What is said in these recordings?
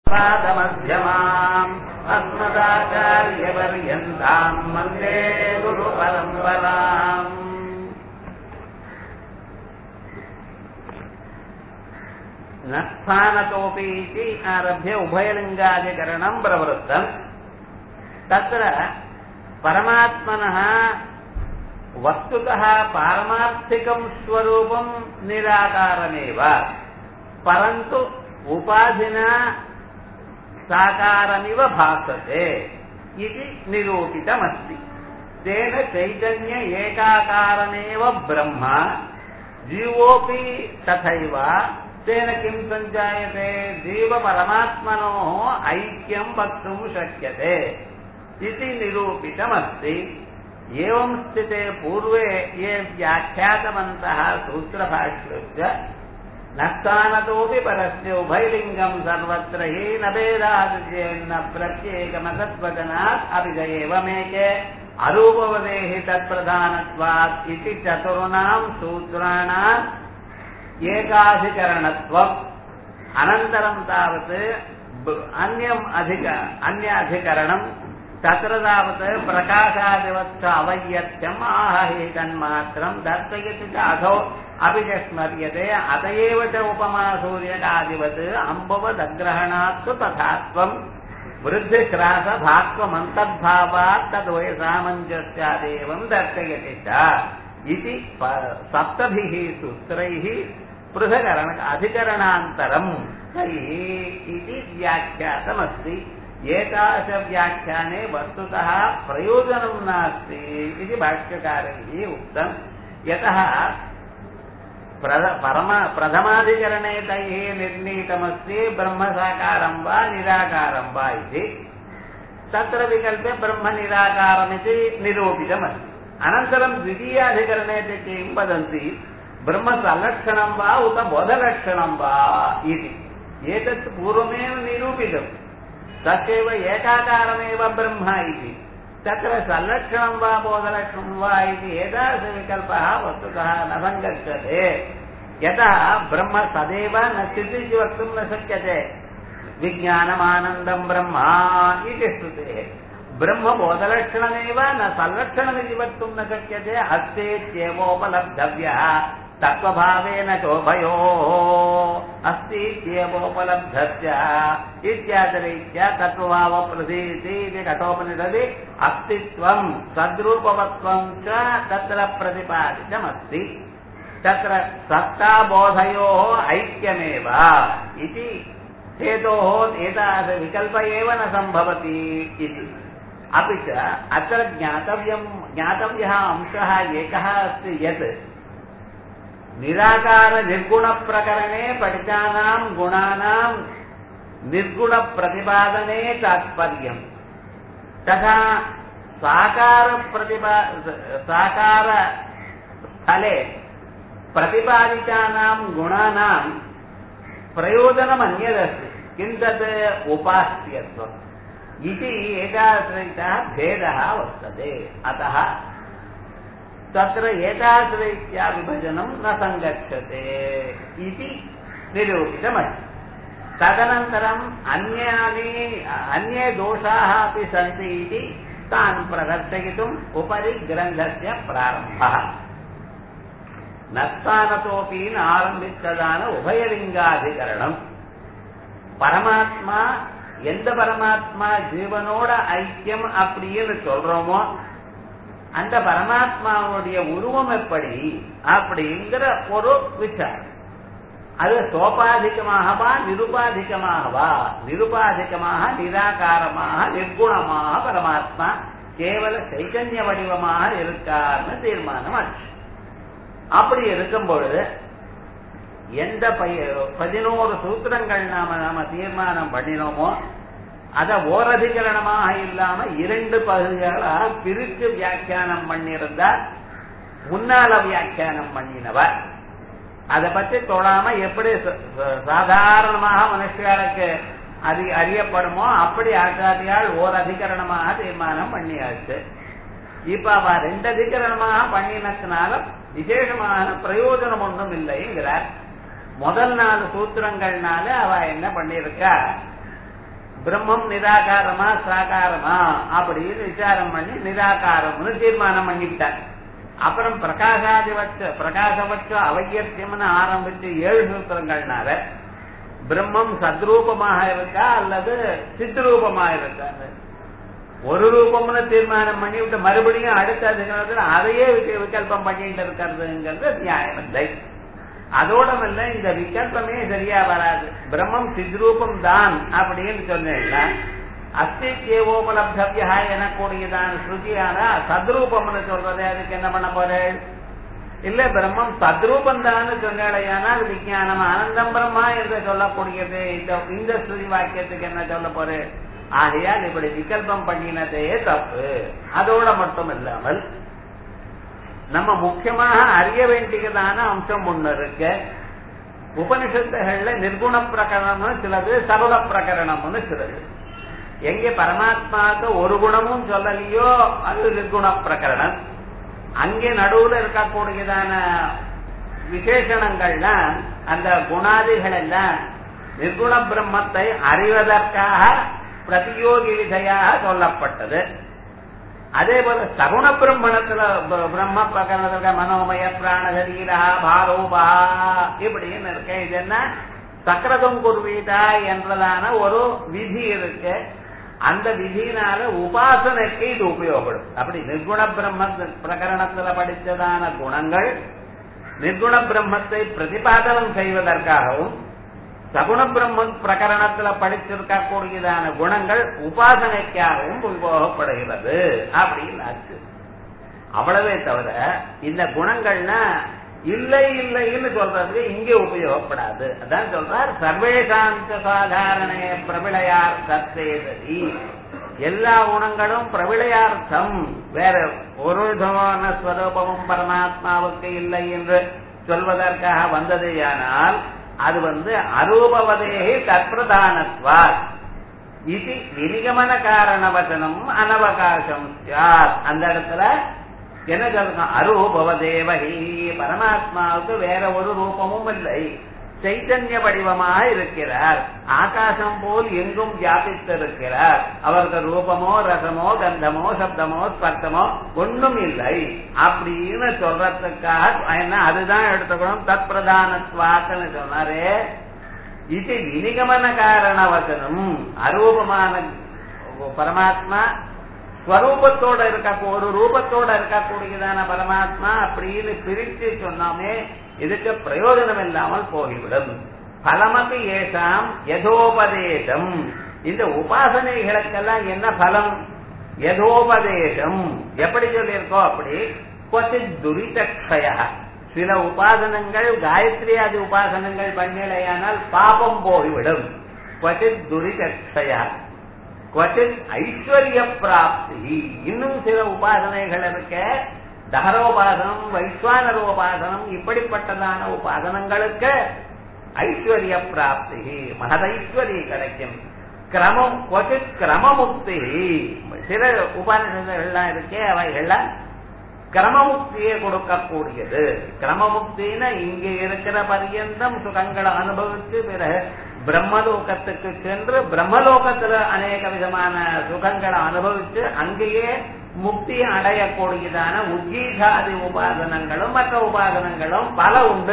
पादमध्यमाम् अस्मदाचार्यपर्यन्ताम् वन्दे गुरुपरम्पराम् न स्थानतोऽपि इति आरभ्य उभयलिङ्गादिकरणम् प्रवृत्तम् तत्र परमात्मनः वस्तुतः पारमार्थिकम् स्वरूपम् निराकारमेव परन्तु उपाधिना साकारमिव भासते इति निरूपितमस्ति तेन चैतन्य एकाकारमेव ब्रह्म जीवोऽपि तथैव तेन किं सञ्जायते जीवपरमात्मनोः ऐक्यं वक्तुं शक्यते इति निरूपितमस्ति एवं स्थिते पूर्वे ये व्याख्यातवन्तः सूत्रभाष्यस्य न स्थानतोऽपि परस्य उभयलिङ्गम् सर्वत्र हि न भेदादिचेन्न प्रत्येकमसत्वजनात् अपि च एवमेके अरूपवदेः तत्प्रधानत्वात् इति चतुर्णाम् सूत्राणाम् एकाधिकरणत्वम् अनन्तरम् तावत् अन्यम् अधिक अन्याधिकरणम् तत्र तावत् प्रकाशादिवत्स अवैयत्यम् आहहि तन्मात्रम् दर्शयति च अधो अपि च स्मर्यते अत एव च उपमा सूर्यकादिवत् अम्बवदग्रहणात् तु तथात्वम् वृद्धिह्रासभात्वमन्तर्भावात् तद्वय सामञ्जस्यादेवम् दर्शयति च इति सप्तभिः सूत्रैः पृथकरण अधिकरणान्तरम् तैः इति व्याख्यातमस्ति एकादशव्याख्याने वस्तुतः प्रयोजनं नास्ति इति भाष्यकारैः उक्तम् यतः परम प्रथमाधिकरणे तैः निर्णीतमस्ति ब्रह्मसाकारं वा निराकारं वा इति तत्र विकल्पे ब्रह्मनिराकारमिति निरूपितमस्ति अनन्तरं द्वितीयाधिकरणे ते किं वदन्ति ब्रह्मसलक्षणं वा उत बोधलक्षणं वा इति एतत् पूर्वमेव निरूपितम् तस्यैव एकाकारमेव ब्रह्म इति तत्र संलक्षणं वा बोधलक्षणं वा इति एतादृशविकल्पः वस्तुतः न सङ्गच्छते यतः ब्रह्म सदैव न स्थितिः वक्तुं न शक्यते विज्ञानमानन्दं ब्रह्म इति श्रुतेः ब्रह्मबोधलक्षणमेव न संलक्षणमिति वक्तुं न शक्यते अस्तेत्येवोपलब्धव्यः तत्त्वभावेन चोभयोः अस्ति इत्येवोपलब्धस्य इत्यादिरीत्या तत्त्वभावप्रतीति इति कठोपनिषदि अस्तित्वं सद्रूपवत्वं च तत्र प्रतिपादितमस्ति तत्र सत्ताबोधयोः ऐक्यमेव इति हेतोः एतादृशविकल्प एव न सम्भवति इति अपि च अत्र ज्ञातव्यं ज्ञातव्यः अंशः एकः अस्ति यत् निराकारनिर्गुणप्रकरणे पठितानां गुणानां निर्गुणप्रतिपादने तात्पर्यम् तथा साकारप्रतिपा साकारस्थले प्रतिपादितानां गुणानां प्रयोजनमन्यदस्ति किं तत् उपास्यत्वम् इति एतादृशः भेदः वर्तते अतः तत्र एतादृशरीत्या विभजनं न सङ्गच्छते इति निरूपितमस्ति तदनन्तरम् अन्यानि अन्ये दोषाः अपि सन्ति इति तान् प्रदर्शयितुम् उपरि ग्रन्थस्य प्रारम्भः न स्थानतोऽपि नारम्भितदान உபயலிங்காதிகரணம் பரமாத்மா எந்த பரமாத்மா ஜீவனோட ஐக்கியம் அப்படின்னு சொல்றோமோ அந்த பரமாத்மாவுடைய உருவம் எப்படி அப்படிங்கிற ஒரு விசாரம் அது சோபாதிகமாகவா நிருபாதிகமாகவா நிருபாதிகமாக நிராகாரமாக நிர்குணமாக பரமாத்மா கேவல சைத்தன்ய வடிவமாக இருக்கார்னு தீர்மானம் ஆச்சு அப்படி இருக்கும் பொழுது எந்த பதினோரு சூத்திரங்கள் நாம நாம தீர்மானம் பண்ணினோமோ அத ஓரதிகரணமாக இல்லாம இரண்டு பகுதிகளாக பிரித்து வியாக்கியானம் பண்ணியிருந்தா முன்னால வியாக்கியானம் பண்ணினவர் அதை பற்றி தொடாம எப்படி சாதாரணமாக மனுஷர்களுக்கு அது அறியப்படுமோ அப்படி ஆச்சாரியால் ஓர் அதிகரணமாக தீர்மானம் பண்ணியாச்சு இப்ப அவ ரெண்டு அதிகரணமாக பண்ணினதுனால விசேஷமான பிரயோஜனம் ஒன்றும் இல்லைங்கிறார் முதல் நாலு சூத்திரங்கள்னால அவ என்ன பண்ணிருக்கா பிரம்மம் நிராகாரமா சாகாரமா அப்படின்னு விசாரம் பண்ணி நிராகாரம்னு தீர்மானம் பண்ணிவிட்டார் அப்புறம் பிரகாசாதிபட்ச பிரகாசபட்ச அவகியத்தியம்னு ஆரம்பிச்சு ஏழு சூத்திரங்கள்னால பிரம்மம் சத்ரூபமாக இருக்கா அல்லது சித்ரூபமாக இருக்கா ஒரு ரூபம்னு தீர்மானம் பண்ணி விட்டு மறுபடியும் அடுத்த அதிகாரத்தில் அதையே விக்க- விகல்பம் பண்ணிட்டு இருக்கிறதுங்கிறது நியாயம் இல்லை அதோட இல்ல இந்த விகல்பமே சரியா வராது பிரம்மம் சித்ரூபம் தான் அப்படின்னு சொன்னேன்னா அஸ்தித்யோபலப்தவியா எனக்கூடியதான ஸ்ருதியான சத்ரூபம்னு சொல்றது அதுக்கு என்ன பண்ண போறேன் இல்ல பிரம்மம் சத்ரூபம் தான் சொன்னேடையானால் விஞ்ஞானம் ஆனந்தம் பிரம்மா என்று சொல்லக்கூடியது இந்த இந்த ஸ்ருதி வாக்கியத்துக்கு என்ன சொல்ல போறேன் ஆகையால் இப்படி விகல்பம் பண்ணினதே தப்பு அதோட மட்டும் இல்லாமல் நம்ம முக்கியமாக அறிய வேண்டியதான அம்சம் ஒண்ணு இருக்கு உபனிஷத்துகள்ல நிர்குண பிரகரணம்னு சிலது சகுண பிரகரணம்னு சிலது எங்க பரமாத்மாவுக்கு ஒரு குணமும் சொல்லலையோ அது நிர்குண பிரகரணம் அங்கே நடுவுல இருக்கக்கூடியதான விசேஷணங்கள்லாம் அந்த குணாதிகள் எல்லாம் நிர்குண பிரம்மத்தை அறிவதற்காக பிரதியோகி விதையாக சொல்லப்பட்டது அதே போல சகுண பிரம்மணத்துல ப- பிரம்ம பிரகரணத்துல மனோமய பிராண சரீரா பாரூபா இப்படின்னு இருக்கு இது என்ன சக்கரதம் குர்வீதா என்றதான ஒரு விதி இருக்கு அந்த விதியினால உபாசனைக்கு இது உபயோகப்படும் அப்படி நிர்குண பிரம்ம பிரகரணத்துல படித்ததான குணங்கள் நிர்குண பிரம்மத்தை பிரதிபாதனம் செய்வதற்காகவும் சகுண பிரம்ம பிரகரணத்துல படிச்சிருக்கக்கூடியதான குணங்கள் உபாசனைக்காகவும் உபயோகப்படுகிறது அப்படின்னு ஆச்சு அவ்வளவே தவிர இந்த குணங்கள்னா இல்லை இல்லைன்னு சொல்றதுக்கு இங்கே உபயோகப்படாது அதான் சொல்றார் சர்வேசாந்த சாதாரணே பிரபிளையார் சத்தேததி எல்லா குணங்களும் பிரபிளையார்த்தம் வேற ஒரு விதமான ஸ்வரூபமும் பரமாத்மாவுக்கு இல்லை என்று சொல்வதற்காக வந்ததேயானால் அது வந்து அரூபவதேகி தற்பிரதானத்வார் இது வினிகமன காரண வச்சனம் அனவகாசம் சாத் அந்த இடத்துல என்ன சொல்லணும் அரூபவதேவஹி பரமாத்மாவுக்கு வேற ஒரு ரூபமும் இல்லை சைத்தன்ய வடிவமாக இருக்கிறார் ஆகாசம் போல் எங்கும் வியாபித்திருக்கிறார் அவருக்கு ரூபமோ ரசமோ கந்தமோ சப்தமோ ஸ்பர்த்தமோ ஒண்ணும் இல்லை அப்படின்னு சொல்றதுக்காக என்ன அதுதான் எடுத்துக்கணும் தத் பிரதானத்வாக்குன்னு சொன்னாரு இது வினிகமன காரண வசனம் அரூபமான பரமாத்மா ஸ்வரூபத்தோட இருக்க ஒரு ரூபத்தோட இருக்கக்கூடியதான பரமாத்மா அப்படின்னு பிரித்து சொன்னாமே இதுக்கு பிரயோஜனம் இல்லாமல் போய்விடும் பலமபி ஏசாம் யதோபதேசம் இந்த உபாசனைகளுக்கெல்லாம் என்ன பலம் யதோபதேசம் எப்படி சொல்லியிருக்கோம் அப்படி கொச்சித் துரிதக்ஷய சில உபாசனங்கள் காயத்ரி ஆதி உபாசனங்கள் பண்ணலையானால் பாபம் போய்விடும் கொச்சித் துரிதக்ஷய கொச்சித் ஐஸ்வர்ய பிராப்தி இன்னும் சில உபாசனைகள் இருக்க தகரோபாசனம் வைஸ்வானர உபாசனம் இப்படிப்பட்டதான உபாசனங்களுக்கு ஐஸ்வர்ய பிராப்தி மகதைஸ்வரி கிடைக்கும் கிரமம் கொச்சித் கிரமமுக்தி சில உபாசனைகள்லாம் இருக்கே அவைகள்லாம் கிரமமுக்தியை கொடுக்கக்கூடியது கிரமமுக்தினா இங்க இருக்கிற பரியந்தம் சுகங்களை அனுபவித்து பிறகு பிரம்மலோகத்துக்கு சென்று பிரம்மலோகத்துல அநேக விதமான சுகங்களை அனுபவித்து அங்கேயே முக்தி அடையக்கூடியதான உஜ்ஜீகாதி உபாசனங்களும் மற்ற உபாசனங்களும் பல உண்டு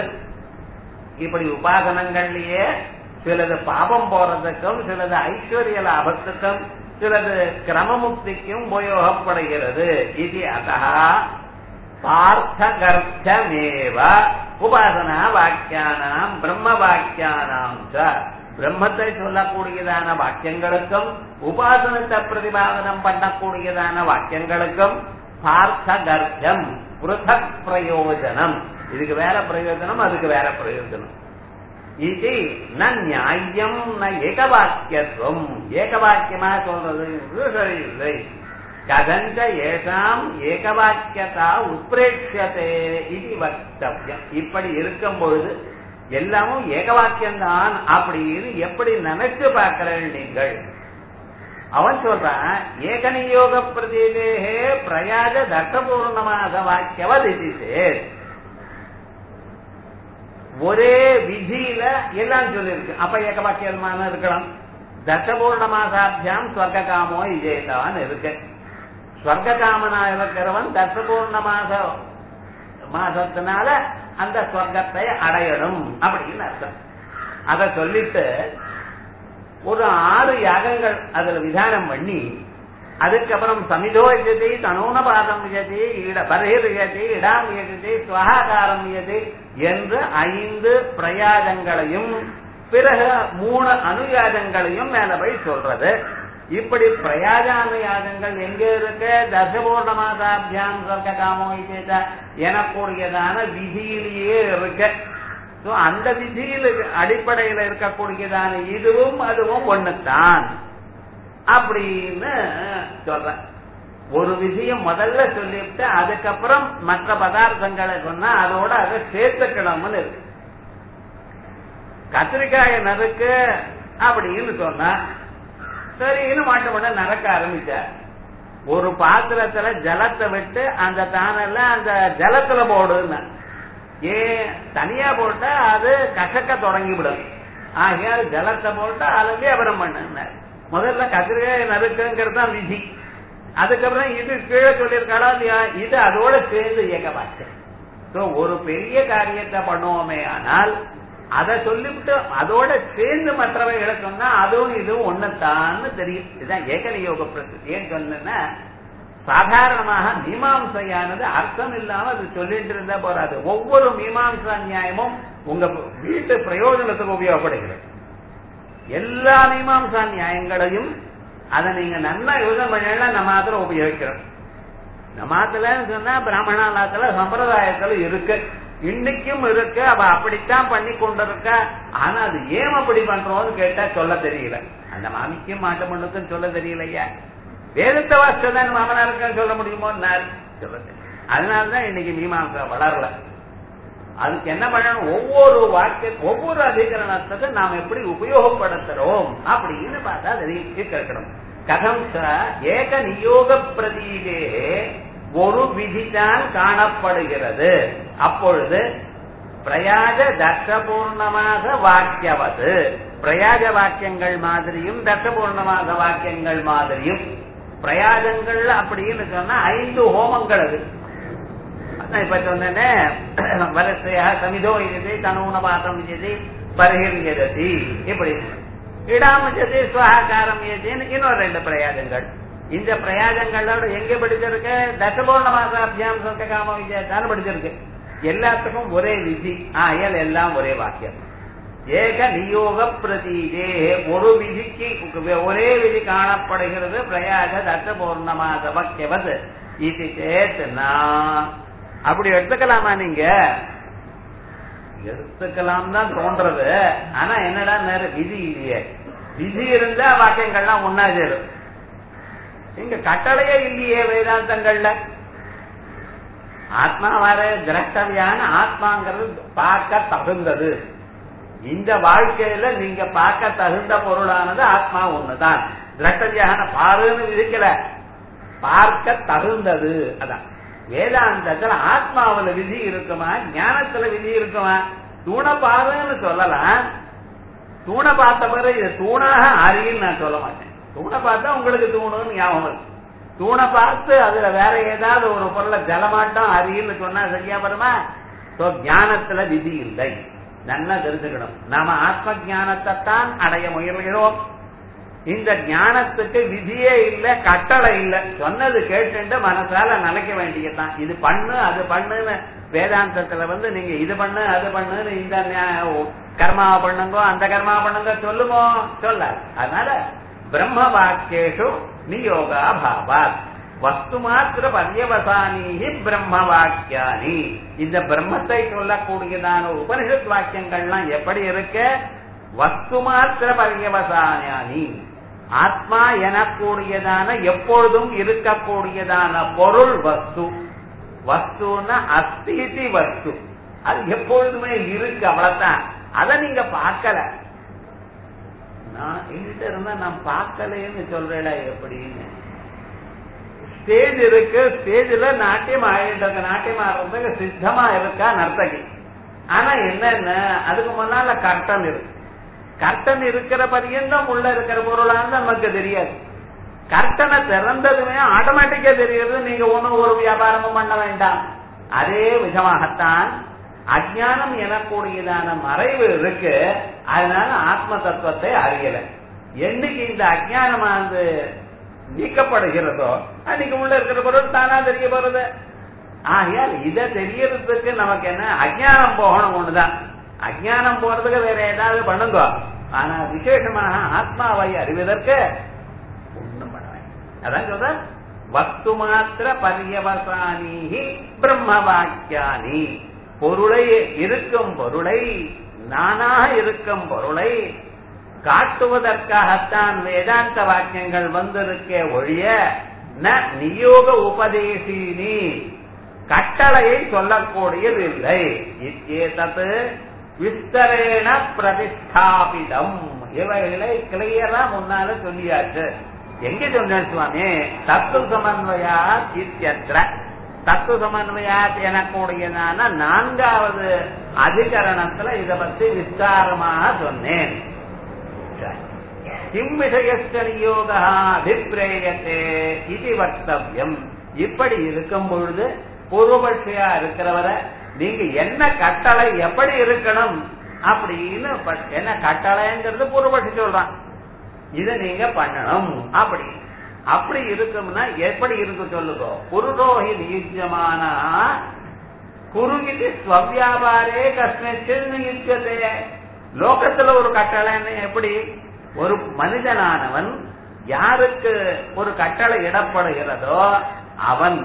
இப்படி உபாசனங்கள்லயே சிலது பாபம் போறதுக்கும் சிலது ஐஸ்வர்ய லாபத்துக்கும் சிலது கிரமமுக்திக்கும் உபயோகப்படுகிறது இது அதா பார்த்தகர்த்தமேவ உபாசனா வாக்கியானாம் பிரம்ம வாக்கியானாம் ச பிரம்மத்தை சொல்லக்கூடியதான வாக்கியங்களுக்கும் உபாசனத்தை பிரதிபாதனம் பண்ணக்கூடியதான வாக்கியங்களுக்கும் பார்த்தகர்த்தம் புருதக் பிரயோஜனம் இதுக்கு வேற பிரயோஜனம் அதுக்கு வேற பிரயோஜனம் இது ந நியாயம் ந ஏகவாக்கியத்துவம் ஏகவாக்கியமா சொல்றது சரியில்லை கதஞ்ச ஏசாம் ஏகவாக்கியதா உத்பிரேட்சதே இது வக்தவ்யம் இப்படி இருக்கும் பொழுது எல்லாமும் ஏகவாக்கியம்தான் அப்படின்னு எப்படி நினைச்சு பார்க்கிறேன் நீங்கள் அவன் சொல்றான் ஏகநியோக பிரதீதேகே பிரயாஜ தர்க்கபூர்ணமாக வாக்கியவத் இது ஒரே விதியில எல்லாம் சொல்லியிருக்கு அப்ப ஏக வாக்கியமான இருக்கலாம் தசபூர்ண மாசாபியாம் ஸ்வர்க காமோ விஜயதான் இருக்கு ஸ்வர்க காமனா இருக்கிறவன் தசபூர்ண மாச மாசத்தினால அந்த ஸ்வர்க்கத்தை அடையணும் அப்படின்னு அர்த்தம் அத சொல்லிட்டு ஒரு ஆறு யாகங்கள் அதுல விதானம் பண்ணி அதுக்கப்புறம் சமிதோ யஜதி தனூனபாதம் யஜதி இட பரேர் யஜதி இடாம் யஜதி சுவகாரம் யஜதி என்று ஐந்து பிரயாதங்களையும் பிறகு மூணு அனுயாதங்களையும் மேல போய் சொல்றது இப்படி பிரயாஜானுயாதங்கள் எங்க இருக்கு தசபூர்ண மாதாபியாம் சொர்க்க காமோ விஜேதா எனக்கூடியதான விதியிலேயே இருக்கு So, அந்த விதியில் அடிப்படையில் இருக்கக்கூடியதான இதுவும் அதுவும் ஒண்ணுதான் அப்படின்னு சொல்றேன் ஒரு விதியை முதல்ல சொல்லிவிட்டு அதுக்கப்புறம் மற்ற பதார்த்தங்களை சொன்னா அதோட அதை சேர்த்துக்கணும்னு இருக்கு கத்திரிக்காய நறுக்கு அப்படின்னு சொன்னா சரின்னு மாட்ட மாட்ட நறக்க ஆரம்பிச்சார் ஒரு பாத்திரத்துல ஜலத்தை விட்டு அந்த தானல்ல அந்த ஜலத்துல போடுன்னு ஏன் தனியா போட்டா அது கசக்க தொடங்கிவிடும் ஆகையால் ஜலத்தை போட்டா அதை வியாபாரம் பண்ண முதல்ல கத்திரிக்காய் நறுக்குங்கிறது தான் விதி அதுக்கப்புறம் இது கீழே சொல்லியிருக்காளா இல்லையா இது அதோட சேர்ந்து இயக்க பார்த்தேன் ஒரு பெரிய காரியத்தை பண்ணுவோமே ஆனால் அதை சொல்லிவிட்டு அதோட சேர்ந்து மற்றவைகளை சொன்னா அதுவும் இதுவும் ஒண்ணுத்தான்னு தெரியும் இதுதான் ஏகநியோக பிரசித்தி ஏன் சொன்னா சாதாரணமாக மீமாம்சையானது அர்த்தம் இல்லாம அது சொல்லிட்டு இருந்தா போறாது ஒவ்வொரு மீமாம்சா நியாயமும் உங்க வீட்டு பிரயோஜனத்துக்கு உபயோகப்படுகிறது எல்லா மீமாம்சா நியாயங்களையும் அதை நீங்க நல்லா யோசனை பண்ணா நம்ம மாத்திரம் உபயோகிக்கிறோம் நமாத்துல சொன்னா பிராமணாலத்துல சம்பிரதாயத்துல இருக்கு இன்னைக்கும் இருக்கு அவ அப்படித்தான் பண்ணி கொண்டிருக்க ஆனா அது ஏன் அப்படி பண்றோம்னு கேட்டா சொல்ல தெரியல அந்த மாமிக்கும் மாட்டு மண்ணுக்கும் சொல்ல தெரியலையா வேதத்தை வாசிச்சதான் மாமனாருக்கும் சொல்ல முடியுமோ சொல்ல அதனாலதான் இன்னைக்கு மீமாசா வளரல அதுக்கு என்ன பண்ணணும் ஒவ்வொரு வாக்கிய ஒவ்வொரு அதிகரணத்துக்கு நாம் எப்படி உபயோகப்படுத்துறோம் அப்படின்னு பார்த்தா தெரியும் கேட்கணும் கதம் ஏக நியோக பிரதீகே ஒரு விதிதான் காணப்படுகிறது அப்பொழுது பிரயாஜ தர்ஷபூர்ணமாக வாக்கியவது பிரயாஜ வாக்கியங்கள் மாதிரியும் தர்ஷபூர்ணமாக வாக்கியங்கள் மாதிரியும் பிரயாஜங்கள் அப்படின்னு சொன்னா ஐந்து ஹோமங்கள் அது இப்ப சொன்னேனே வரிசையா சமிதோ இது தனூனபாதம் இது பரிகிரியதி இப்படி இடாமஜதி சுவாகாரம் எதின்னு இன்னொரு ரெண்டு பிரயாஜங்கள் இந்த பிரயாஜங்களோட எங்க படிச்சிருக்கு தசபூர்ண மாசாபியாம் சொந்த காம விஜயத்தான படிச்சிருக்கு எல்லாத்துக்கும் ஒரே விதி ஆயல் எல்லாம் ஒரே வாக்கியம் ஏக நியோக பிரதீதே ஒரு விதிக்கு ஒரே விதி காணப்படுகிறது பிரயாக தசபூர்ணமாக வாக்கியவது இது சேத்துனா அப்படி எடுத்துக்கலாமா நீங்க எடுத்துக்கலாம் தான் தோன்றது ஆனா என்னடா நேரம் விதி இல்லையே விதி இருந்தா வாக்கியங்கள்லாம் ஒன்னா சேரும் இங்க கட்டளையே இல்லையே வேதாந்தங்கள்ல ஆத்மா வர திரஷ்டவியான ஆத்மாங்கிறது பார்க்க தகுந்தது இந்த வாழ்க்கையில நீங்க பார்க்க தகுந்த பொருளானது ஆத்மா ஒண்ணுதான் திரஷ்டவியான பாருன்னு விதிக்கல பார்க்க தகுந்தது அதான் வேதாந்தத்துல ஆத்மாவில விதி இருக்குமா ஞானத்துல விதி இருக்குமா தூண பாருன்னு சொல்லலாம் தூணை பார்த்த பிறகு இது தூணாக அறின்னு நான் சொல்ல மாட்டேன் தூணை பார்த்தா உங்களுக்கு தூணுன்னு ஞாபகம் இருக்கு தூணை பார்த்து அதுல வேற ஏதாவது ஒரு பொருளை ஜலமாட்டம் அறின்னு சொன்னா சரியா வருமா சோ ஞானத்துல விதி இல்லை நல்லா தெரிஞ்சுக்கணும் நாம ஆத்ம ஞானத்தை தான் அடைய முயல்கிறோம் இந்த ஞானத்துக்கு விதியே இல்ல கட்டளை இல்ல சொன்னது கேட்டு மனசால நினைக்க வேண்டியதுதான் இது பண்ணு அது பண்ணுன்னு வேதாந்தத்துல வந்து நீங்க இது பண்ணு அது பண்ணுன்னு இந்த கர்மா பண்ணுங்க அந்த கர்மா பண்ணுங்க சொல்லுமோ சொல்லாது அதனால பிரம்ம வாக்கியேஷு நியோகா பாவாத் வஸ்து மாத்திர பர்யவசானி பிரம்ம வாக்கியானி இந்த பிரம்மத்தை சொல்லக்கூடியதான உபனிஷத் வாக்கியங்கள்லாம் எப்படி இருக்க வஸ்து மாத்திர பர்யவசானி ஆத்மா எனக்கூடியதான எப்பொழுதும் இருக்கக்கூடியதான பொருள் வஸ்து வஸ்துன்னா அஸ்திதி வஸ்து அது எப்பொழுதுமே இருக்கு அவ்வளவுதான் அதை நீங்க பார்க்கல நான் எங்கிட்ட இருந்தா நான் பார்க்கலன்னு சொல்றேன் எப்படின்னு ஸ்டேஜ் இருக்கு ஸ்டேஜ்ல நாட்டியம் ஆயிட்டு நாட்டியம் ஆடுறதுக்கு சித்தமா இருக்கா நர்த்தகி ஆனா என்னென்ன அதுக்கு முன்னால கர்டன் இருக்கு கர்டன் இருக்கிற பரியந்தம் உள்ள இருக்கிற பொருளான்னு நமக்கு தெரியாது கர்த்தனை திறந்ததுமே ஆட்டோமேட்டிக்கா தெரிகிறது நீங்க ஒண்ணும் ஒரு வியாபாரமும் பண்ண வேண்டாம் அதே விதமாகத்தான் அஜானம் எனக்கூடியதான மறைவு இருக்கு அதனால ஆத்ம தத்துவத்தை அறியல என்னைக்கு இந்த அஜானமானது நீக்கப்படுகிறதோ அன்னைக்கு உள்ள இருக்கிற பொருள் தானா தெரிய போறது ஆகையால் இதை தெரியறதுக்கு நமக்கு என்ன அஜானம் போகணும் ஒண்ணுதான் அஜானம் போறதுக்கு வேற ஏதாவது பண்ணுங்க ஆனா விசேஷமாக ஆத்மாவை அறிவதற்கு ஒண்ணும் பண்ண வேண்டாம் அதான் சொல்ற வஸ்து மாத்திர பரியவசானி பிரம்ம வாக்கியானி பொருளை இருக்கும் பொருளை நானாக இருக்கும் பொருளை காட்டுவதற்காகத்தான் வேதாந்த வாக்கியங்கள் வந்திருக்கே ஒழிய ந நியோக உபதேசினி கட்டளையை சொல்லக்கூடியது இல்லை இத்தேதத்து விஸ்தரேண பிரதிஷ்டாபிதம் இவைகளை கிளியரா முன்னால சொல்லியாச்சு எங்க சொன்னேன் சுவாமி தத்துவ சமன்வயா இத்தியற்ற தத்துவ சமன்வயாத் எனக்கூடியதான நான்காவது அதிகரணத்துல இத பத்தி விஸ்தாரமாக சொன்னேன் கிம் விஷயஸ்ட நியோகா அபிப்பிரேயத்தே இது வக்தவியம் இப்படி இருக்கும் பொழுது பூர்வபட்சியா இருக்கிறவரை நீங்க என்ன கட்டளை எப்படி இருக்கணும் அப்படின்னு என்ன கட்டளைங்கிறது பூர்வபட்சி சொல்றான் இத நீங்க பண்ணணும் அப்படி அப்படி இருக்கும்னா எப்படி இருக்கு சொல்லுங்க புருடோகி நியுஜமான குருகிட்டு ஸ்வவியாபாரே கஸ்மிச்சில் நியுஜதே லோகத்துல ஒரு கட்டளைன்னு எப்படி ஒரு மனிதனானவன் யாருக்கு ஒரு கட்டளை இடப்படுகிறதோ அவன்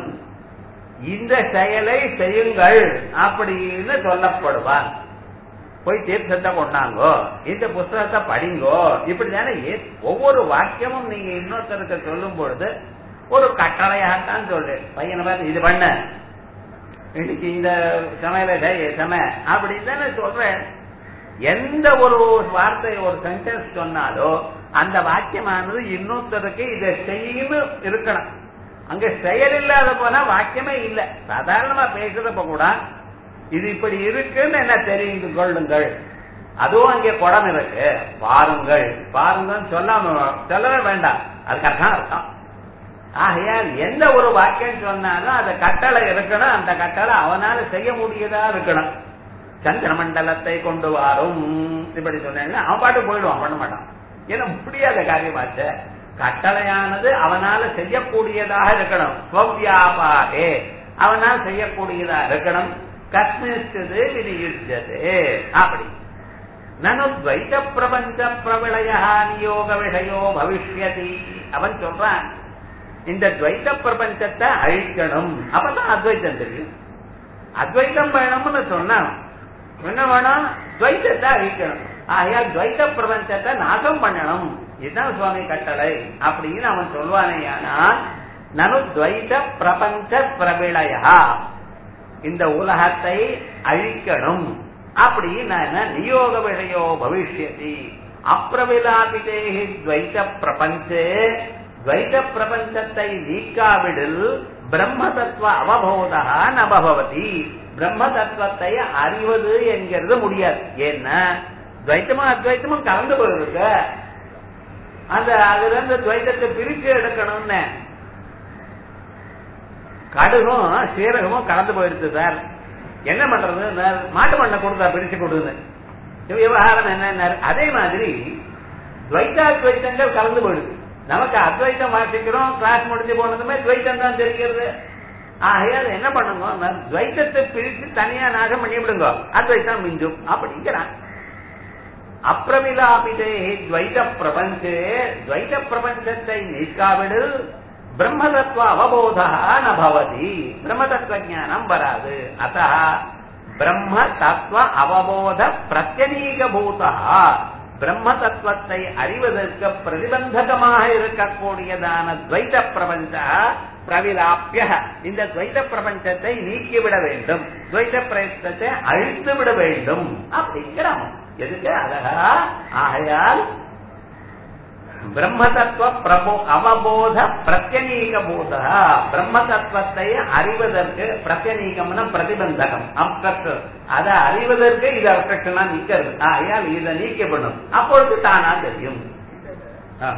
இந்த செயலை செய்யுங்கள் அப்படின்னு சொல்லப்படுவான் போய் தீர்த்தத்தை கொண்டாங்கோ இந்த புஸ்தகத்தை படிங்கோ இப்படிதானே ஒவ்வொரு வாக்கியமும் நீங்க இன்னொருத்தருக்கு சொல்லும் பொழுது ஒரு கட்டளையாகத்தான் சொல்லு பையனை பார்த்து இது பண்ண இன்னைக்கு இந்த சமையல சம அப்படின்னு தானே சொல்றேன் எந்த ஒரு வார்த்தை ஒரு சென்டென்ஸ் சொன்னாலோ அந்த வாக்கியமானது இன்னொருத்தருக்கு இதை செய்யணும் இருக்கணும் அங்க செயல் இல்லாத போனா வாக்கியமே இல்ல சாதாரணமா பேசுறப்ப கூட இது இப்படி இருக்குன்னு என்ன தெரிந்து கொள்ளுங்கள் அதுவும் அங்கே குடம் இருக்கு பாருங்கள் பாருங்கள் சொல்லாம சொல்லவே வேண்டாம் அதுக்காக அர்த்தம் ஆகையால் எந்த ஒரு வாக்கியம் சொன்னாலும் அந்த கட்டளை இருக்கணும் அந்த கட்டளை அவனால செய்ய முடியதா இருக்கணும் சந்திர மண்டலத்தை கொண்டு வாரும் இப்படி சொன்னேன்னா அவன் பாட்டு போயிடுவான் பண்ண மாட்டான் ஏன்னா முடியாத காரியமாச்ச கட்டளையானது அவனால செய்யக்கூடியதாக இருக்கணும் ஸ்வவியாபாரே அவனால் செய்யக்கூடியதா இருக்கணும் கஸ்மிச்சது வினியுஜது அப்படி நனு துவைத பிரபஞ்ச பிரவிளைய நியோக விஷயோ பவிஷ்யதி அவன் சொல்றான் இந்த துவைத்த பிரபஞ்சத்தை அழிக்கணும் அப்பதான் அத்வைத்தம் தெரியும் அத்வைத்தம் வேணும்னு சொன்னான் என்ன வேணும் துவைத்தத்தை அழிக்கணும் ஆகையால் துவைத்த பிரபஞ்சத்தை நாசம் பண்ணணும் இதுதான் சுவாமி கட்டளை அப்படின்னு அவன் சொல்வானே ஆனால் நனு துவைத பிரபஞ்ச பிரபிளயா இந்த உலகத்தை அழிக்கணும் அப்படின்னு நியோக விஷயோ பவிஷ்யதி அப்பிரவிலாபிதேகி துவைத பிரபஞ்சே துவைத பிரபஞ்சத்தை நீக்காவிடில் பிரம்ம தத்துவ அவபோதா நபவதி பிரம்ம தத்துவத்தை அறிவது என்கிறது முடியாது ஏன்னா துவைத்தமும் அத்வைத்தமும் கலந்து போயிருக்கு அந்த அதுல இருந்து துவைத்தத்தை பிரிச்சு எடுக்கணும்னு கடுகும் சீரகமும் கலந்து போயிடுச்சு சார் என்ன பண்றது மாட்டு மண்ணை கொடுத்தா பிரிச்சு கொடுங்க விவகாரம் என்ன அதே மாதிரி துவைத்தாத்வைத்தங்கள் கலந்து போயிடுது நமக்கு அத்வைத்தம் வாசிக்கிறோம் கிளாஸ் முடிஞ்சு போனதுமே துவைத்தம் தான் தெரிகிறது ஆகையால் என்ன பண்ணுங்க துவைத்தத்தை பிரித்து தனியா நாசம் பண்ணி விடுங்க அத்வைத்தம் மிஞ்சும் அப்படிங்கிறான் அப்பிரமிலாபிதே துவைத பிரபஞ்சே துவைத பிரபஞ்சத்தை நீக்காவிடு பிரம்ம தத்துவ அவபோதா நபவதி பிரம்ம தத்துவ ஞானம் வராது அத்த பிரம்ம தத்துவ அவபோத பிரத்யநீக பூதா பிரம்ம தத்துவத்தை அறிவதற்கு பிரதிபந்தகமாக இருக்கக்கூடியதான துவைத பிரபஞ்ச பிரவிலாப்பிய இந்த துவைத பிரபஞ்சத்தை நீக்கிவிட வேண்டும் துவைத பிரயத்தத்தை அழித்து விட வேண்டும் அப்படிங்கிறான் எதுக்கு அழகா ஆகையால் பிரம்ம தத்துவ பிரபோ அவபோத பிரத்யநீக போத பிரம்ம தத்துவத்தை அறிவதற்கு பிரத்யநீகம்னா பிரதிபந்தகம் அப்சக்ஷன் அதை அறிவதற்கு இது அப்சக்ஷனா நிக்கிறது ஆகையால் இதை நீக்கப்படும் அப்பொழுது தானா தெரியும் ஆ.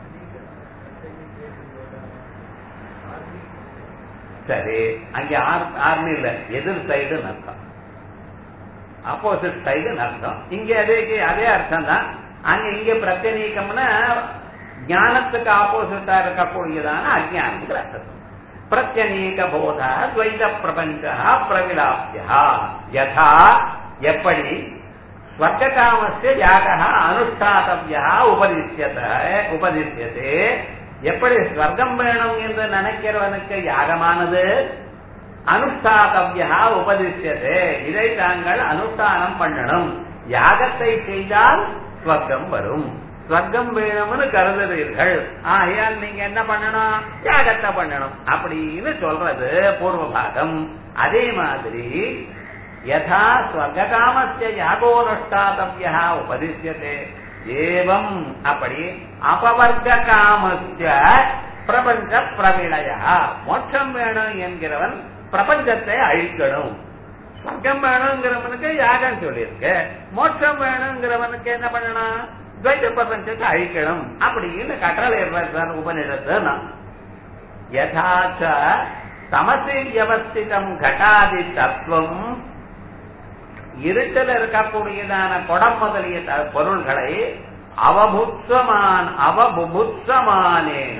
சரி அங்க ஆர்மி இல்ல எதிர் சைடுன்னு அர்த்தம் ஆப்போசிட் சைடுன்னு அர்த்தம் இங்க அதே அதே அர்த்தம் தான் அங்க இங்க பிரத்யநீக்கம்னா ஞானத்துக்கு ஆப்போசிட்டா இருக்கக்கூடியதான அஜானங்கிற அர்த்தம் பிரத்யநீக போத துவைத பிரபஞ்ச பிரவிலாப்யா யதா எப்படி ஸ்வர்காமஸ்ய யாக அனுஷ்டாத்தவியா உபதிஷ்யத உபதிஷ்யதே எப்படி ஸ்வர்க்கம் வேணும் என்று நினைக்கிறவனுக்கு யாகமானது அனுஷ்டாத்தவியா உபதிஷ்யதே இதை தாங்கள் அனுஷ்டானம் பண்ணணும் யாகத்தை செய்தால் ஸ்வர்க்கம் வரும் ஸ்வர்க்கம் வேணும்னு கருதுறீர்கள் ஆகையால் நீங்க என்ன பண்ணணும் யாகத்தை பண்ணணும் அப்படின்னு சொல்றது பூர்வ பாகம் அதே மாதிரி யதா ஸ்வர்காமஸ்ய யாகோனுஷ்டாத்தவியா உபதிஷ்யதே ஏவம் அப்படி அபவர்க்க காமஸ்ய பிரபஞ்ச பிரவிளய மோட்சம் வேணும் என்கிறவன் பிரபஞ்சத்தை அழிக்கணும் சொர்க்கம் வேணுங்கிறவனுக்கு யாகம் சொல்லியிருக்கு மோட்சம் வேணுங்கிறவனுக்கு என்ன பண்ணணும் துவைத பிரபஞ்சத்தை அழிக்கணும் அப்படின்னு கட்டளை சார் உபநிடத்து யதாச்ச தமசி வியவஸ்திதம் கட்டாதி தத்துவம் இருட்டில் இருக்கக்கூடியதான குடம் முதலிய த- பொருள்களை அவபுத்வமான் அவபுபுத்வமானேன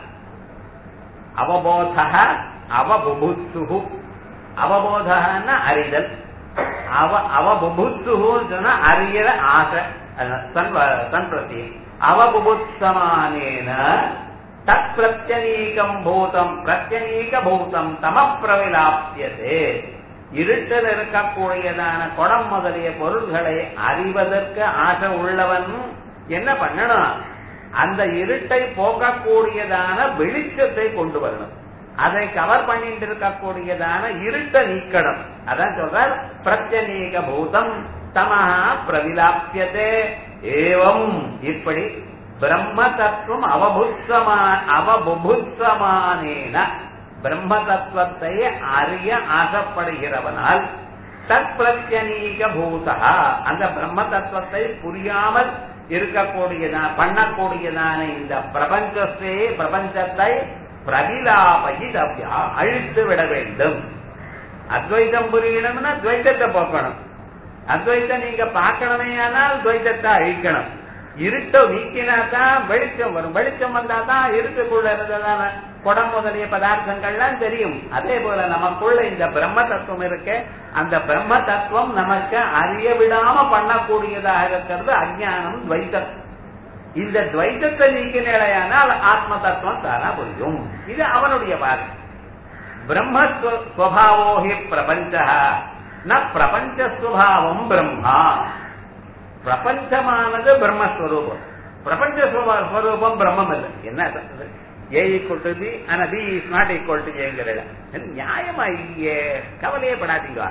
அவபோத அவபுபுத்சு அவபோதன அறிதல் அவ அவபுபுத்சுன்னு சொன்னா அறியற ஆசை அதான் சன் வ- சன் பிரதி அவபுபுத்சமானேன தத் பிரத்யநீகம் பூதம் பிரத்யநீக பூதம் தம பிரவிலாப்பியதே இருட்டில் இருக்கக்கூடியதான குடம் முதலிய பொருள்களை அறிவதற்கு ஆசை உள்ளவன் என்ன பண்ணணும் அந்த இருட்டை போக்கக்கூடியதான வெளிச்சத்தை கொண்டு வரணும் அதை கவர் பண்ணிட்டு இருக்கக்கூடியதான இருட்டை நீக்கணும் அதான் சொல்றார் பிரத்யநீக பூதம் தமஹா பிரவிலாப்பியதே ஏவம் இப்படி பிரம்ம தத்துவம் அவபுத்சமா அவபுபுத்சமானேன பிரம்ம தத்துவத்தை அறிய ஆசைப்படுகிறவனால் தத் பிரத்யநீக பூதா அந்த பிரம்ம தத்துவத்தை புரியாமல் இருக்கக்கூடியதான பண்ணக்கூடியதான இந்த பிரபஞ்சத்தை பிரபஞ்சத்தை பிரதிலாபகிதவ்யா அழித்து விட வேண்டும் அத்வைதம் புரியணும்னா துவைத்தத்தை போக்கணும் அத்வைத்தம் நீங்க பார்க்கணுமே ஆனால் துவைத்தத்தை அழிக்கணும் இருட்டை நீக்கினா தான் வெளிச்சம் வரும் வெளிச்சம் வந்தா தான் இருட்டுக்குள்ள இருந்ததான குடம் முதலிய பதார்த்தங்கள்லாம் தெரியும் அதே போல நமக்குள்ள இந்த பிரம்ம தத்துவம் இருக்கு அந்த பிரம்ம தத்துவம் நமக்கு அறிய விடாம பண்ணக்கூடியதாக இருக்கிறது அஜ்ஞானம் துவைத்தம் இந்த துவைத்தத்தை நீக்கினால் ஆத்ம தத்துவம் தானா புரியும் இது அவனுடைய வார்த்தை பிரம்மஸ்வபாவோ ஹி பிரபஞ்ச ந பிரபஞ்சஸ்வபாவம் பிரம்மா பிரபஞ்சமானது பிரம்மஸ்வரூபம் பிரபஞ்ச ஸ்வபா- ஸ்வரூபம் பிரம்மம் இல்லை என்ன சொல்றது? ஏ ஈக்குவல் டு பி ஆனா B is not equal to ஏங்கிற நியாயமா இல்லையே கவலையே படாதீங்க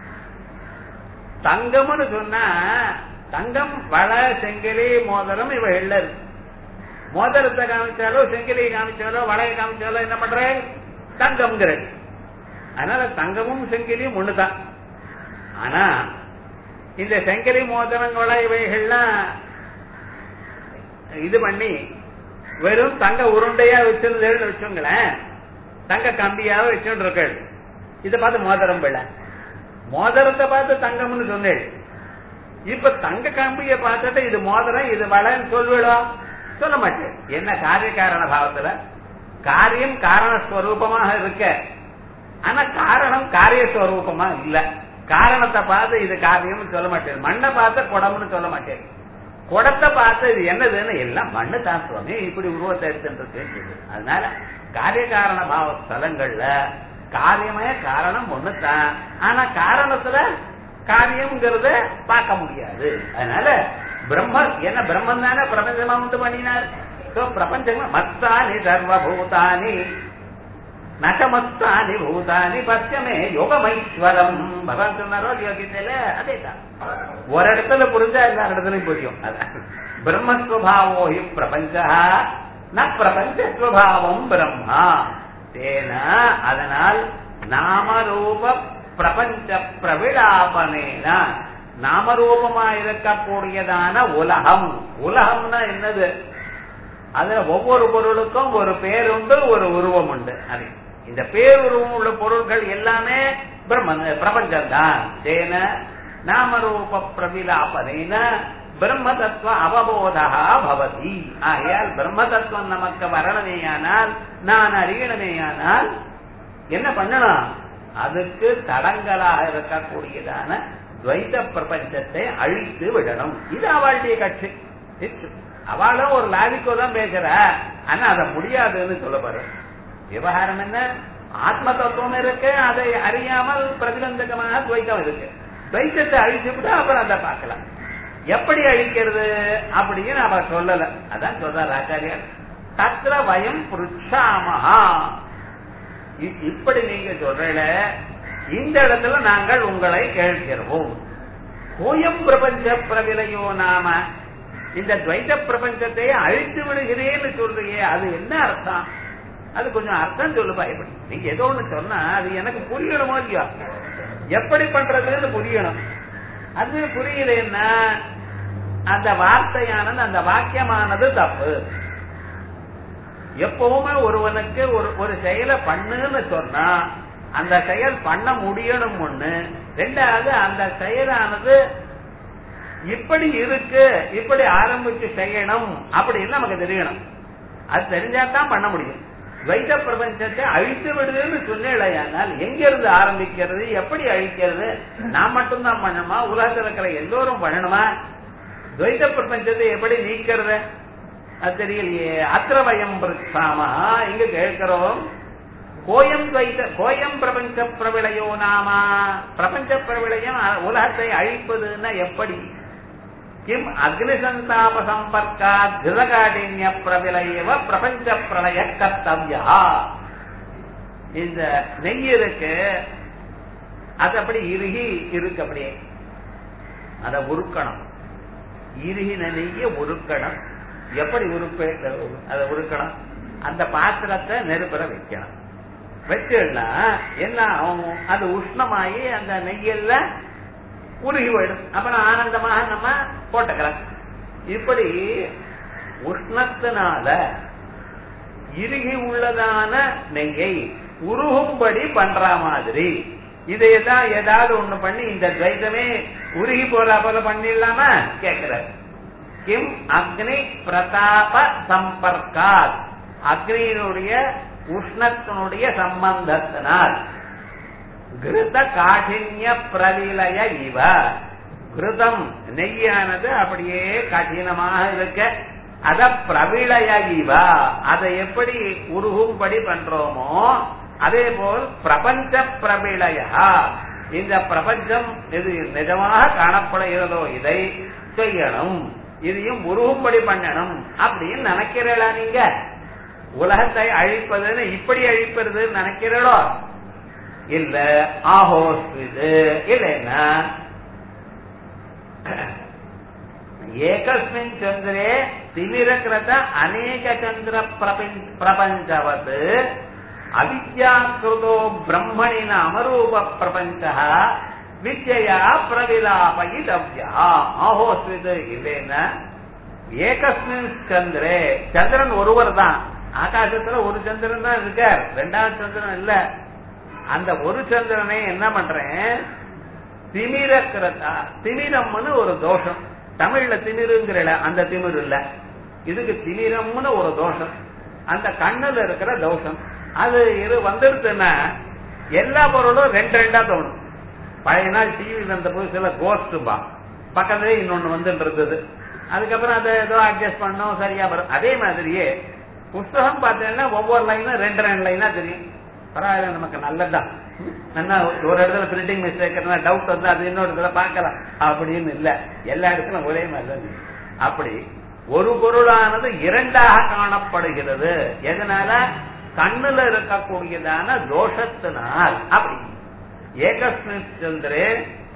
தங்கம்னு சொன்னா தங்கம் வள செங்கிலி மோதிரம் இவைகள்ல இருக்கு மோதிரத்தை காமிச்சாலோ செங்கிலியை காமிச்சாலோ வளைய காமிச்சாலோ என்ன பண்ற தங்கம்ங்கிற அதனால தங்கமும் செங்கிலியும் ஒண்ணுதான் ஆனா இந்த செங்கலி மோதிரங்கள இவைகள்லாம் இது பண்ணி வெறும் தங்க உருண்டையா வச்சிருந்தேன்னு வச்சுங்களேன் தங்க கம்பியாவே வச்சுட்டு இருக்கள் இத பார்த்து மோதிரம் பிள்ளை மோதிரத்தை பார்த்து தங்கம்னு சொன்னேன் இப்ப தங்க கம்பிய பார்த்துட்டு இது மோதிரம் இது வளைன்னு சொல்விடும் சொல்ல மாட்டேன் என்ன காரிய காரண பாவத்துல காரியம் காரணஸ்வரூபமாக இருக்க ஆனா காரணம் காரியஸ்வரூபமா இல்ல காரணத்தை பார்த்து இது காரியம்னு சொல்ல மாட்டேன் மண்ணை பார்த்து குடம்னு சொல்ல மாட்டேன் குடத்தை பார்த்து இது என்னதுன்னு எல்லாம் மண்ணு தான் சுவாமி இப்படி உருவத்தை எடுத்துட்டு அதனால காரிய காரண பாவ ஸ்தலங்கள்ல காரியமே காரணம் ஒண்ணுதான் ஆனா காரணத்துல காரியம்ங்கிறத பார்க்க முடியாது அதனால பிரம்ம என்ன பிரம்மன் தானே பிரபஞ்சமா உண்டு பண்ணினார் So, பிரபஞ்சமா மத்தானி சர்வபூதானி நகமத்தானி பூதானி பத்தியமே யோகமைஸ்வரம் பகவான் சொன்னாரோ யோகியத்துல அதேதான் ஒரு இடத்துல புரிஞ்சா எல்லா இடத்துலயும் புரியும் அதான் பிரம்மஸ்வபாவோ ஹி பிரபஞ்ச ந பிரபஞ்சஸ்வபாவம் பிரம்மா தேன அதனால் நாமரூப பிரபஞ்ச பிரவிடாபனேன நாமரூபமா இருக்கக்கூடியதான உலகம் உலகம்னா என்னது அதுல ஒவ்வொரு பொருளுக்கும் ஒரு பேர் உண்டு ஒரு உருவம் உண்டு அது இந்த பேருருவம் உள்ள பொருள்கள் எல்லாமே பிரம்ம பிரபஞ்சம் தான் தேன நாமரூப பிரவிலாபனேன பிரம்ம தத்துவ அவபோதா பவதி ஆகையால் பிரம்ம தத்துவம் நமக்கு வரணுமேயானால் நான் அறியணுமேயானால் என்ன பண்ணணும் அதுக்கு தடங்களாக இருக்கக்கூடியதான துவைத பிரபஞ்சத்தை அழித்து விடணும் இது அவளுடைய கட்சி அவளும் ஒரு லாஜிக்கோ தான் பேசுற ஆனா அதை முடியாதுன்னு சொல்ல பாரு விவகாரம் என்ன ஆத்ம தத்துவம் இருக்கு அதை அறியாமல் பிரதிபந்தகமாக துவைத்தம் இருக்கு துவைத்தத்தை அழிச்சுவிட்டு அப்புறம் அதை பார்க்கலாம் எப்படி அழிக்கிறது அப்படின்னு அவ சொல்லல அதான் சொல்றார் ஆச்சாரியர் தத்திர வயம் புருஷாமஹா இப்படி நீங்க சொல்றல இந்த இடத்துல நாங்கள் உங்களை கேட்கிறோம் கோயம் பிரபஞ்ச பிரவிலையோ நாம இந்த துவைத பிரபஞ்சத்தை அழித்து விடுகிறேன்னு சொல்றீங்க அது என்ன அர்த்தம் அது கொஞ்சம் அர்த்தம் சொல்லு பயப்படி நீங்க ஏதோ ஒண்ணு சொன்னா அது எனக்கு புரியணுமோ இல்லையா எப்படி பண்றதுன்னு புரியணும் அது புரியலன்னா அந்த வார்த்தையானது அந்த வாக்கியமானது தப்பு எப்பவுமே ஒருவனுக்கு ஒரு ஒரு செயலை பண்ணுன்னு சொன்னா அந்த செயல் பண்ண முடியணும் ஒண்ணு ரெண்டாவது அந்த செயலானது இப்படி இருக்கு இப்படி ஆரம்பிச்சு செய்யணும் அப்படின்னு நமக்கு தெரியணும் அது தெரிஞ்சா தான் பண்ண முடியும் துவைத பிரபஞ்சத்தை அழித்து விடுதுன்னு சொன்னேனால் எங்க இருந்து ஆரம்பிக்கிறது எப்படி அழிக்கிறது நான் மட்டும்தான் பண்ணணுமா உலகத்தில் இருக்கிற எல்லோரும் பண்ணணுமா துவைத பிரபஞ்சத்தை எப்படி நீக்கிறது அது தெரியலையே அத்திரவயம் சாமா இங்க கேட்கிறோம் கோயம் துவைத்த கோயம் பிரபஞ்ச பிரவிளையோ நாமா பிரபஞ்ச பிரவிளையம் உலகத்தை அழிப்பதுன்னா எப்படி கிம் அக்னிசந்தாப சம்பர்க்கா திருதகாடின்ய பிரவிலையவ பிரபஞ்ச பிரளய கர்த்தவியா இந்த நெய் இருக்கு அது அப்படி இறுகி இருக்கு அப்படியே அத உருக்கணும் இறுகின நெய்ய உருக்கணும் எப்படி உருப்ப அதை உருக்கணும் அந்த பாத்திரத்தை நெருப்புற வைக்கணும் வச்சுன்னா என்ன ஆகும் அது உஷ்ணமாயி அந்த நெய்யல்ல உருகி போயிடும் அப்புறம் ஆனந்தமாக நம்ம போட்டுக்கலாம் இப்படி உஷ்ணத்தினால இறுகி உள்ளதான நெய்யை உருகும்படி பண்ற மாதிரி இதையதான் ஏதாவது ஒண்ணு பண்ணி இந்த துவைதமே உருகி போற போல பண்ணிடலாமா கேக்குறாரு கிம் அக்னி பிரதாப சம்பர்க்காத் அக்னியினுடைய உஷ்ணத்தினுடைய சம்பந்தத்தினால் கிருத காഠின்ய பிரவிலய இவ கிருதம் நெய்யானது அப்படியே கடினமாக இருக்க அத பிரவிலய இவ அதை எப்படி உருகும்படி பண்றோமோ அதே போல் பிரபஞ்ச பிரவிலயா இந்த பிரபஞ்சம் இது நிஜமாக காணப்படுகிறதோ இதை செய்யணும் இதையும் உருகும்படி பண்ணணும் அப்படின்னு நினைக்கிறீங்களா நீங்க உலகத்தை அழிப்பதுன்னு இப்படி அழிப்பதுன்னு நினைக்கிறீங்களோ இல்ல ஆஹோஸ் இது இல்லைன்னா ஏகஸ்மின் சந்திரே திமிரகிருத அநேக சந்திர பிரபஞ்சவத் அவித்யாக்கிருதோ பிரம்மணின அமரூப பிரபஞ்ச வித்யா பிரவிலாபயிதவ்யா ஆஹோஸ்விது இல்லைன்னா ஏகஸ்மின் சந்திரே சந்திரன் ஒருவர் தான் ஆகாசத்துல ஒரு சந்திரன் தான் இருக்கார் ரெண்டாவது சந்திரன் இல்ல அந்த ஒரு சந்திரனை என்ன பண்றேன் திமிரக்கிறதா திமிரம்னு ஒரு தோஷம் தமிழ்ல திமிருங்கிற அந்த திமிர் இல்ல இதுக்கு திமிரம்னு ஒரு தோஷம் அந்த கண்ணுல இருக்கிற தோஷம் அது இது வந்துருச்சுன்னா எல்லா பொருளும் ரெண்டு ரெண்டா தோணும் பழைய நாள் டிவியில் இருந்த புதுசுல கோஸ்டுபா பக்கத்துலேயே இன்னொன்னு வந்து இருந்தது அதுக்கப்புறம் அதை ஏதோ அட்ஜஸ்ட் பண்ணோம் சரியா வரும் அதே மாதிரியே புஸ்தகம் பார்த்தீங்கன்னா ஒவ்வொரு லைனும் ரெண்டு ரெண்டு லைனா தெரியும் பரவாயில்ல நமக்கு நல்லதுதான் என்ன ஒரு இடத்துல பிரிண்டிங் மிஸ்டேக் டவுட் வந்து அது இன்னொரு இடத்துல பார்க்கலாம் அப்படின்னு இல்ல எல்லா இடத்துலும் ஒரே மாதிரி தான் அப்படி ஒரு பொருளானது இரண்டாக காணப்படுகிறது எதனால கண்ணுல இருக்கக்கூடியதான தோஷத்தினால் அப்படி ஏகஸ்மின் சந்திரே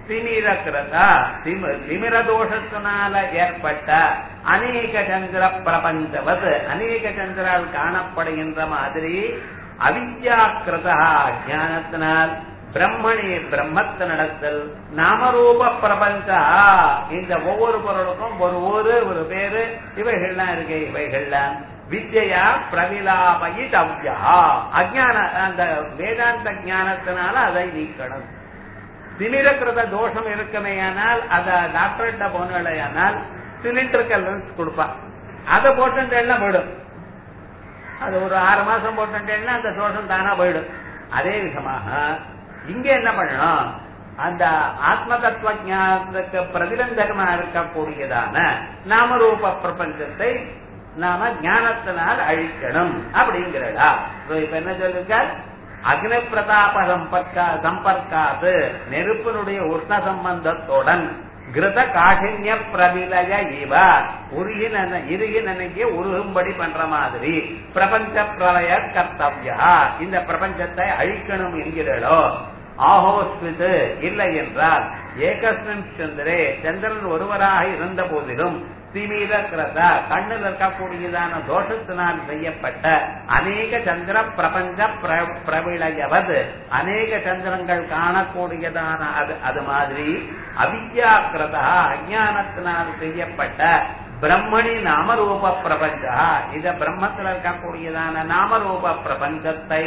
திமிரகிருதா திம- திமிர தோஷத்தினால ஏற்பட்ட அநேக சந்திர பிரபஞ்சவது அநேக சந்திரால் காணப்படுகின்ற மாதிரி அவித்யாக்கிருதா அஜானத்தினால் பிரம்மணி பிரம்மத்தினிடத்தில் நாமரூப பிரபஞ்சா இந்த ஒவ்வொரு பொருளுக்கும் ஒரு ஊரு ஒரு பேரு இவைகள்லாம் இருக்கு இவைகள்லாம் வித்யா பிரவிலாபயிதவ்யா அஜான அந்த வேதாந்த ஞானத்தினால அதை நீக்கணும் திமிரக்கிருத தோஷம் இருக்குமேயானால் அத டாக்டர்கிட்ட போனாலேயானால் சிலிண்டர்கள் கொடுப்பா அதை போட்டுட்டேன்னா போயிடும் அது ஒரு ஆறு மாசம் போட்டுட்டேன்னா அந்த தோஷம் தானா போயிடும் அதே விதமாக இங்க என்ன பண்ணணும் அந்த ஆத்ம தத்துவ ஞானத்துக்கு பிரதிபந்தகமா இருக்கக்கூடியதான நாமரூப பிரபஞ்சத்தை நாம ஞானத்தினால் அழிக்கணும் அப்படிங்கிறடா இப்ப என்ன சொல்லிருக்கார் அக்னி பிரதாப சம்பர்க்கா சம்பர்க்காது நெருப்பினுடைய உஷ்ண சம்பந்தத்துடன் கிருத காഠின்ய பிரபிலய இவ உருகி நன இறுகி நினைக்க உருகும்படி பண்ற மாதிரி பிரபஞ்ச பிரளய கர்த்தவ்யா இந்த பிரபஞ்சத்தை அழிக்கணும் என்கிறோ ஆஹோஸ்மிது இல்லை என்றால் ஏகஸ்மின் சந்திரே சந்திரன் ஒருவராக இருந்த போதிலும் திமீத கிரத கண்ணில் இருக்கக்கூடியதான தோஷத்தினால் செய்யப்பட்ட அநேக சந்திர பிரபஞ்ச பிர- பிரவிளையவது அநேக சந்திரங்கள் காணக்கூடியதான அது அது மாதிரி அவித்யாக்கிரதா அஜானத்தினால் செய்யப்பட்ட பிரம்மணி நாமரூப பிரபஞ்சா இத பிரம்மத்தில் இருக்கக்கூடியதான நாமரூப பிரபஞ்சத்தை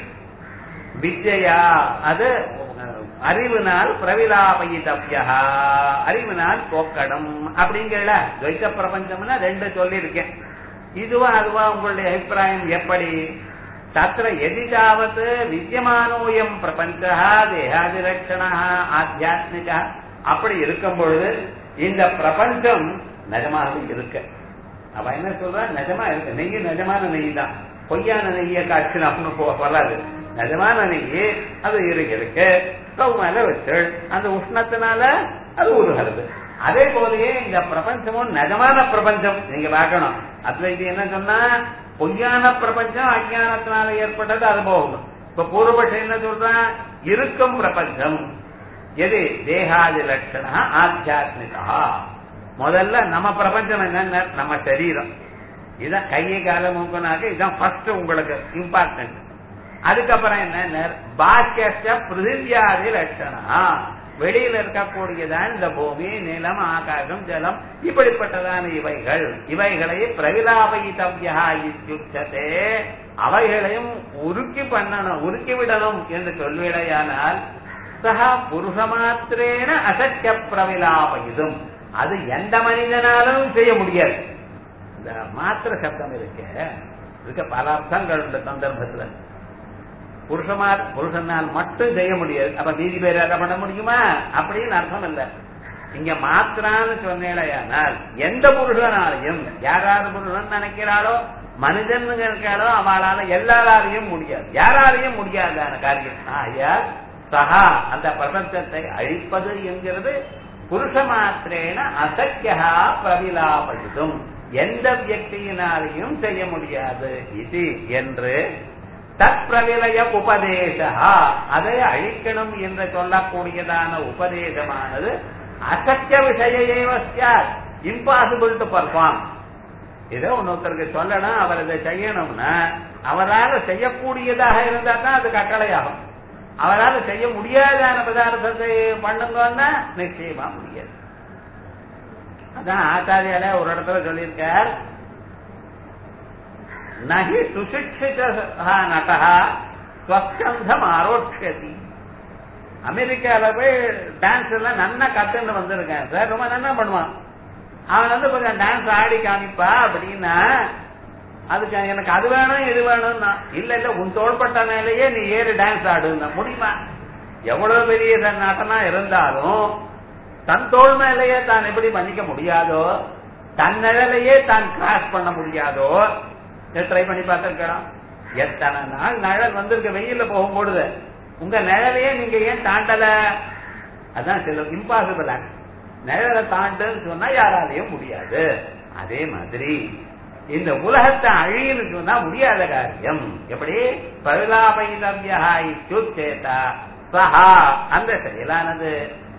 வித்யா அது அறிவினால் பிரவிலாபயிதவ்யா அறிவினால் போக்கணும் அப்படிங்கல துவைத்த பிரபஞ்சம்னா ரெண்டு சொல்லியிருக்கேன் இதுவா அதுவா உங்களுடைய அபிப்பிராயம் எப்படி தத்திர எதிதாவது வித்தியமானோயம் பிரபஞ்ச தேகாதிரட்சண ஆத்தியாத்மிக அப்படி இருக்கும் பொழுது இந்த பிரபஞ்சம் நிஜமாக இருக்கு அவ என்ன சொல்றா நிஜமா இருக்கு நெய் நிஜமான நெய் தான் பொய்யான நெய்ய காய்ச்சினாப்னு போ வராது நிஜமான நெய் அது இருக்கு இருக்கு ஸ்டவ் மேல வச்சு அந்த உஷ்ணத்தினால அது உருகிறது அதே போலயே இந்த பிரபஞ்சமும் நிஜமான பிரபஞ்சம் நீங்க பார்க்கணும் அத்வைதி என்ன சொன்னா பொய்யான பிரபஞ்சம் அஜானத்தினால ஏற்பட்டது அது போகும் இப்ப பூர்வபட்சம் என்ன சொல்றான் இருக்கும் பிரபஞ்சம் எது தேகாதி லட்சணா ஆத்தியாத்மிகா முதல்ல நம்ம பிரபஞ்சம் என்ன நம்ம சரீரம் இதான் கையை கால மூக்கனாக்க இதான் ஃபர்ஸ்ட் உங்களுக்கு இம்பார்ட்டன்ட் அதுக்கப்புறம் என்ன பாக்கிய பிருதிவியாதி லட்சணா வெளியில இருக்கக்கூடியதான் இந்த பூமி நிலம் ஆகாசம் ஜலம் இப்படிப்பட்டதான இவைகள் இவைகளை பிரவிலாபயித்தவ்யா இத்தியுச்சதே அவைகளையும் உருக்கி பண்ணணும் உருக்கி விடணும் என்று சொல்விடையானால் சக புருஷ மாத்திரேன அசக்கிய பிரவிலாபயிதும் அது எந்த மனிதனாலும் செய்ய முடியாது இந்த மாத்திர சப்தம் இருக்கு இதுக்கு பல அர்த்தங்கள் உண்டு சந்தர்ப்பத்துல புருஷமா புருஷனால் மட்டும் செய்ய முடியாது அப்ப மீதி பேர் அதை பண்ண முடியுமா அப்படின்னு அர்த்தம் இல்ல இங்க மாத்திரான்னு சொன்னேடையானால் எந்த புருஷனாலையும் யாராவது புருஷன் நினைக்கிறாளோ மனிதன் இருக்காளோ அவளால எல்லாராலையும் முடியாது யாராலையும் முடியாதான காரியம் ஆயா சகா அந்த பிரபஞ்சத்தை அழிப்பது என்கிறது புருஷ மாத்திரேன அசக்கியா பிரவிலாபடுத்தும் எந்த வியக்தியினாலையும் செய்ய முடியாது இது என்று தற்பிரவிலய உபதேசா அதை அழிக்கணும் என்று சொல்லக்கூடியதான உபதேசமானது அசத்திய விஷய இம்பாசிபிள் டு பர்ஃபார்ம் ஏதோ இன்னொருத்தருக்கு சொல்லணும் அவர் இதை செய்யணும்னா அவரால் செய்யக்கூடியதாக இருந்தா தான் அது கட்டளையாகும் அவரால் செய்ய முடியாதான பதார்த்தத்தை பண்ணுங்கன்னா நிச்சயமா முடியாது அதான் ஆச்சாரியால ஒரு இடத்துல சொல்லியிருக்கார் நகி சுசிக்ஷித நட்டா ஸ்வஸ்கந்தம் ஆரோட்சதி அமெரிக்கால போய் டான்ஸ் எல்லாம் நன்னா கத்துன்னு வந்திருக்கேன் சார் ரொம்ப நன்னா பண்ணுவான் அவன் வந்து கொஞ்சம் டான்ஸ் ஆடி காமிப்பா அப்படின்னா அதுக்கு எனக்கு அது வேணும் இது வேணும்னா இல்ல இல்ல உன் தோள்பட்ட மேலேயே நீ ஏறி டான்ஸ் ஆடுன்னா முடியுமா எவ்வளவு பெரிய நடனா இருந்தாலும் தன் தோல் மேலேயே தான் எப்படி பண்ணிக்க முடியாதோ தன் நிழலையே தான் கிராஸ் பண்ண முடியாதோ ட்ரை பண்ணி பார்த்திருக்கலாம் எத்தனை நாள் நிழல் வந்திருக்க வெயில்ல போகும்பொழுது உங்க நிழலையே நீங்க ஏன் தாண்டல அதான் சில இம்பாசிபிள் ஆக்ட் நிழலை தாண்டுன்னு சொன்னா யாராலையும் முடியாது அதே மாதிரி இந்த உலகத்தை அழின்னு சொன்னா முடியாத காரியம் எப்படி பரிலாபைதவ்யா இத்தியுச்சேதா சஹா அந்த செயலானது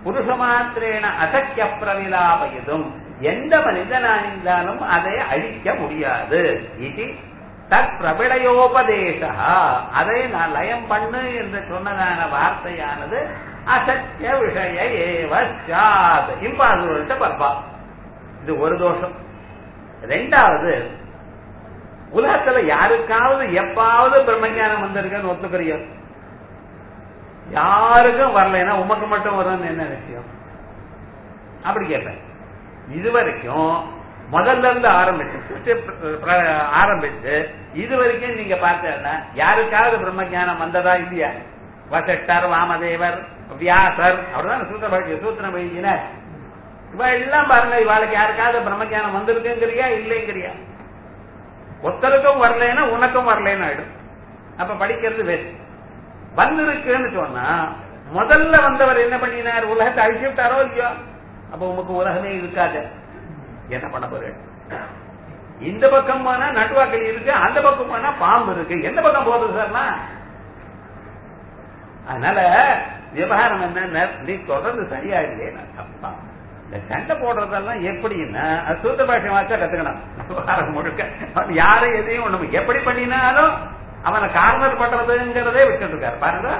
புருஷமாத்திரேன அசக்கிய பிரவிலாபயதும் எந்த மனிதனாயிருந்தாலும் அதை அழிக்க முடியாது இது தத் பிரபிளயோபதேசா அதை நான் லயம் பண்ணு என்று சொன்னதான வார்த்தையானது அசத்திய விஷய ஏவ சாத் இம்பாசிபிள்ட்ட பர்பா இது ஒரு தோஷம் ரெண்டாவது உலகத்துல யாருக்காவது எப்பாவது பிரம்மஞானம் வந்திருக்குன்னு ஒத்துக்கிறியோ யாருக்கும் வரலைன்னா உமக்கு மட்டும் வரும்னு என்ன விஷயம் அப்படி கேட்பேன் இதுவரைக்கும் முதல்ல இருந்து ஆரம்பிச்சு சிருஷ்டி பிர- ஆரம்பிச்சு இது வரைக்கும் நீங்க பார்த்தா யாருக்காவது பிரம்ம ஞானம் வந்ததா இல்லையா வசட்டர் வாமதேவர் வியாசர் அவர்தான் சூத்திர பழி சூத்திரம் எழுதினார் இவ எல்லாம் பாருங்க இவாளுக்கு யாருக்காவது பிரம்ம ஞானம் வந்திருக்குங்கிறியா இல்லைங்கிறியா ஒருத்தருக்கும் வரலைன்னா உனக்கும் வரலைன்னு ஆயிடும் அப்ப படிக்கிறது வேஸ்ட் வந்திருக்குன்னு சொன்னா முதல்ல வந்தவர் என்ன பண்ணினார் உலகத்தை அழிச்சு விட்டாரோ இல்லையோ அப்ப உமக்கு உலகமே இருக்காது என்ன பண்ண போறேன் இந்த பக்கம் போனா நட்டுவாக்கள் இருக்கு அந்த பக்கம் போனா பாம்பு இருக்கு எந்த பக்கம் போகுது சார்னா அதனால விவகாரம் என்ன நீ தொடர்ந்து சரியா இல்லையே தப்பா இந்த சண்டை போடுறதெல்லாம் எப்படின்னா அது சூத்த பாஷை வாச்சா கத்துக்கணும் விவகாரம் முழுக்க அவன் யாரும் எதையும் ஒண்ணு எப்படி பண்ணினாலும் அவனை கார்னர் பண்றதுங்கிறதே விட்டுட்டு இருக்காரு பாருங்க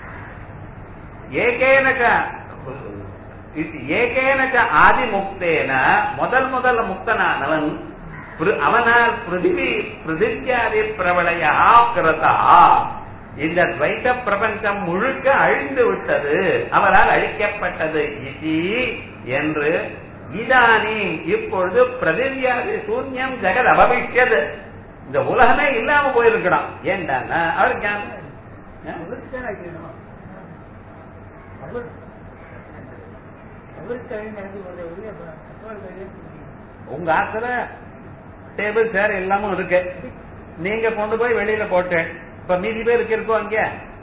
ஏகேனக இது ஏகேனக ஆதி முக்தேன முதல் முதல் முக்தனானவன் பிரு- அவனால் பிருத்திவி பிருத்திவியாதி பிரபலையா கிருதா இந்த துவைத பிரபஞ்சம் முழுக்க அழிந்து விட்டது அவரால் அழிக்கப்பட்டது இதி என்று இதானி இப்பொழுது பிரதிவியாதி சூன்யம் ஜெகத் அபவிஷ்யது இந்த உலகமே இல்லாம போயிருக்கணும் ஏண்டான்னா அவர் ஞானம் ஆ? அவருக்கு தான் அழிக்கணும் அவர் அவருக்கு அழிந்து நடந்து கொண்டே ஒழிய மற்றவர்கள் அழிய உங்க ஆத்துல டேபிள் சேர் எல்லாமும் இருக்கு நீங்க கொண்டு போய் வெளியில போட்டேன் இப்ப மீதி பேருக்கு இருக்கோ அங்க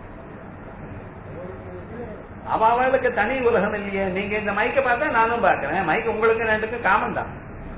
அவ அவளுக்கு தனி உலகம் இல்லையே நீங்க இந்த மைக்க பார்த்தா நானும் பாக்குறேன் மைக் உங்களுக்கு ரெண்டுக்கும் காமன் தான்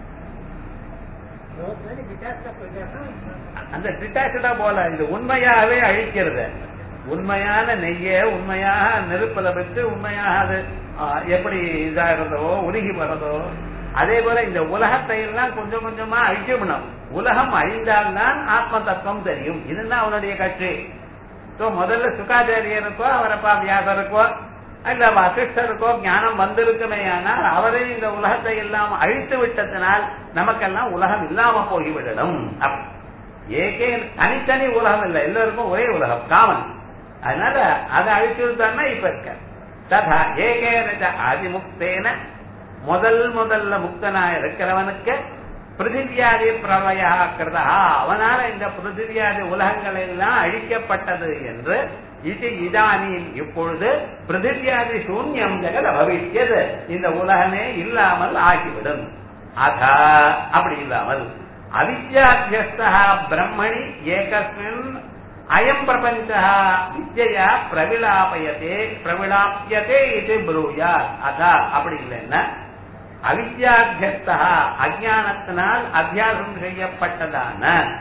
அந்த டிட்டாச்சடா போல இது உண்மையாகவே அழிக்கிறது உண்மையான நெய்ய உண்மையாக நெருப்புல வச்சு உண்மையாக அது ஆ, எப்படி இதாகிறதோ உருகி வரதோ அதே போல இந்த உலகத்தை எல்லாம் கொஞ்சம் கொஞ்சமா அழிக்கணும் உலகம் அழிந்தால்தான் ஆத்ம தத்துவம் தெரியும் இதுதான் அவனுடைய கட்சி சோ முதல்ல சுகாச்சாரியருக்கோ அவரப்பா வியாசருக்கோ இல்ல வசிஷ்டருக்கோ ஞானம் வந்திருக்குமே ஆனால் அவரே இந்த உலகத்தை எல்லாம் அழித்து விட்டதனால் நமக்கெல்லாம் உலகம் இல்லாம போய்விடணும் அப்- ஏகே தனித்தனி உலகம் இல்ல எல்லாருக்கும் ஒரே உலகம் காமன் அதனால அதை அழிச்சு விட்டான்னா இப்ப இருக்க ததா ஏகேன ஆதிமுக்தேன முதல் முதல்ல முக்தனா இருக்கிறவனுக்கு பிருத்திவியாதி பிரளயா கிருதா அவனால இந்த பிருத்திவியாதி உலகங்கள் எல்லாம் அழிக்கப்பட்டது என்று இது இதானியும் இப்பொழுது பிருத்திவியாதி சூன்யம் ஜெகத் பவிஷ்யது இந்த உலகமே இல்லாமல் ஆகிவிடும் அதா அப்படி இல்லாமல் அவித்யாத்தியஸ்தா பிரம்மணி ஏகஸ்மின் அயம் பிரபஞ்ச வித்யா பிரவிலாபயத்தே பிரவிலாப்பியதே இது ப்ரூயா அதா அப்படி இல்லைன்னா அவித்யாத்தியஸ்தா அஜானத்தினால் அத்தியாசம் செய்யப்பட்டதான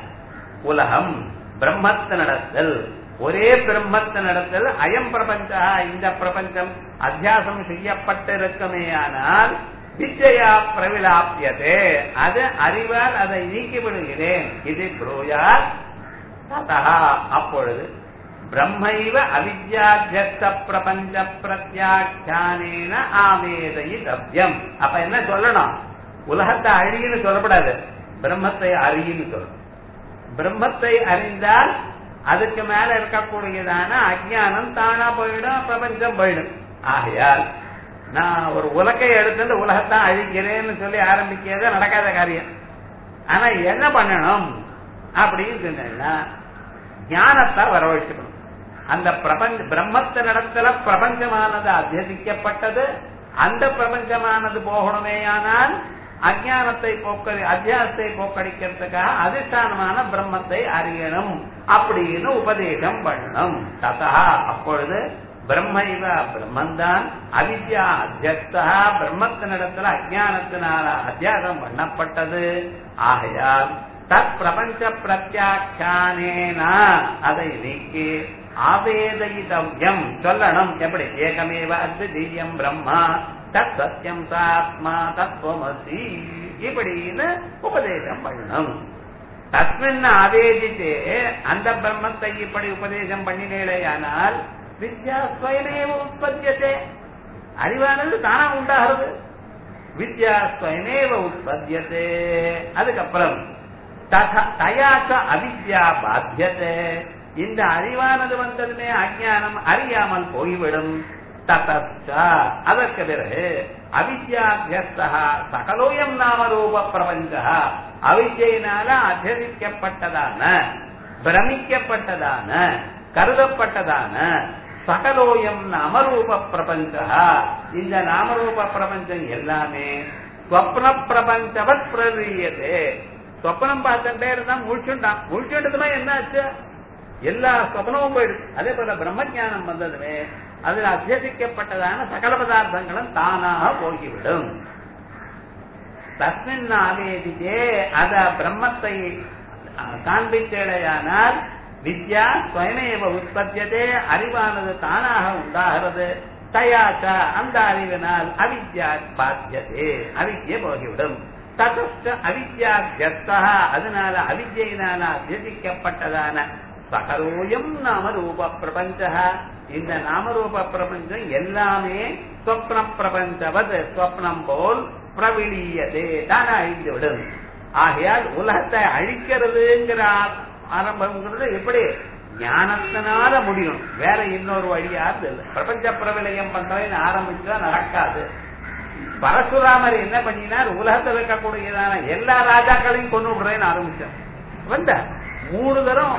உலகம் பிரம்மத்தினிடத்தில் ஒரே பிரம்மத்தினிடத்தில் அயம் பிரபஞ்சா இந்த பிரபஞ்சம் அத்தியாசம் செய்யப்பட்டிருக்குமேயானால் வித்யா பிரவிலாப்பியதே அது அறிவால் அதை நீக்கிவிடுகிறேன் இது ப்ரூயாத் ததா அப்பொழுது பிரம்மைவ அவித்யாத்தியஸ்த பிரபஞ்ச பிரத்யாக்கியானேன ஆவேதயிதவ்யம் அப்ப என்ன சொல்லணும் உலகத்தை அழின்னு சொல்லப்படாது பிரம்மத்தை அறியின்னு சொல்லணும் பிரம்மத்தை அறிந்தால் அதுக்கு மேல இருக்கக்கூடியதான அஜ்ஞானம் தானா போயிடும் பிரபஞ்சம் போயிடும் ஆகையால் நான் ஒரு உலக்கை எடுத்துட்டு உலகத்தான் அழிக்கிறேன்னு சொல்லி ஆரம்பிக்கிறதே நடக்காத காரியம் ஆனா என்ன பண்ணணும் அப்படின்னு சொன்னா ஞானத்தை வரவழைச்சுக்கணும் அந்த பிரபஞ்ச பிரம்மத்தினிடத்துல பிரபஞ்சமானது அத்தியசிக்கப்பட்டது அந்த பிரபஞ்சமானது போகணுமேயானால் அஜானத்தை போக்க அத்தியாசத்தை போக்கடிக்கிறதுக்காக அதிஷ்டானமான பிரம்மத்தை அறியணும் அப்படின்னு உபதேசம் பண்ணணும் ததா அப்பொழுது பிரம்மைவ பிரம்மந்தான் அவித்யா அத்தியஸ்தா பிரம்மத்தினிடத்துல அஜானத்தினால அத்தியாசம் பண்ணப்பட்டது ஆகையால் தத் பிரபஞ்ச பிரத்யாக்கியானேனா அதை நீக்கி ஆவேதயிதவ்யம் சொல்லணும் எப்படி ஏகமேவ அத்விதீயம் பிரம்மா தத் சத்தியம் தாத்மா தத்துவமசி இப்படின்னு உபதேசம் பண்ணணும் தஸ்மின் ஆவேதித்தே அந்த பிரம்மத்தை இப்படி உபதேசம் பண்ணினேலையானால் வித்யா ஸ்வயமேவ உற்பத்தியதே அறிவானது தானா உண்டாகிறது வித்யா ஸ்வயமேவ உற்பத்தியதே அதுக்கப்புறம் தத- தயாச்ச அவித்யா பாத்தியதே இந்த அறிவானது வந்ததுமே அஞ்ஞானம் அறியாமல் போய்விடும் ததச்ச அதற்கு பிறகு அவித்யாத்தியஸ்தா சகலோயம் நாம ரூப பிரபஞ்ச அவித்யினால அத்தியசிக்கப்பட்டதான பிரமிக்கப்பட்டதான கருதப்பட்டதான சகலோயம் நாமரூப பிரபஞ்ச இந்த நாமரூப பிரபஞ்சம் எல்லாமே ஸ்வப்ன பிரபஞ்சவத் பிரவீயதே சொப்பனம் பார்த்துட்டே இருந்தா முழிச்சுட்டான் முழிச்சுட்டதுமே என்ன ஆச்சு எல்லா சொப்பனமும் போயிடுச்சு அதே போல பிரம்மஞானம் வந்ததுமே அதில் அத்தியசிக்கப்பட்டதான சகல பதார்த்தங்களும் தானாக போய்விடும் தஸ்மின் ஆவேதித்தே அத பிரம்மத்தை காண்பித்தேடையானால் வித்யா ஸ்வயமேவ உற்பத்தியதே அறிவானது தானாக உண்டாகிறது தயாச்ச அந்த அறிவினால் அவித்யா பாத்தியதே அவித்ய போகிவிடும் ததஸ்ட அவித்யாத்தியஸ்தா அதனால அவித்யினால அத்தியசிக்கப்பட்டதான சகரோயம் நாம ரூப பிரபஞ்ச இந்த நாமரூப பிரபஞ்சம் எல்லாமே ஸ்வப்ன பிரபஞ்சவது ஸ்வப்னம் போல் பிரவிலியதே தானே அழிந்துவிடும் ஆகையால் உலகத்தை அழிக்கிறதுங்கிற ஆ- ஆரம்பம்ங்கிறது எப்படி ஞானத்தினால முடியும் வேற இன்னொரு வழியாவது இல்லை பிரபஞ்ச பிரவிலயம் பண்றதுன்னு ஆரம்பிச்சா நடக்காது பரசுராமர் என்ன பண்ணினார் உலகத்தில் இருக்கக்கூடியதான எல்லா ராஜாக்களையும் கொண்டு விடுறேன்னு ஆரம்பிச்சார் வந்த மூணு தரம்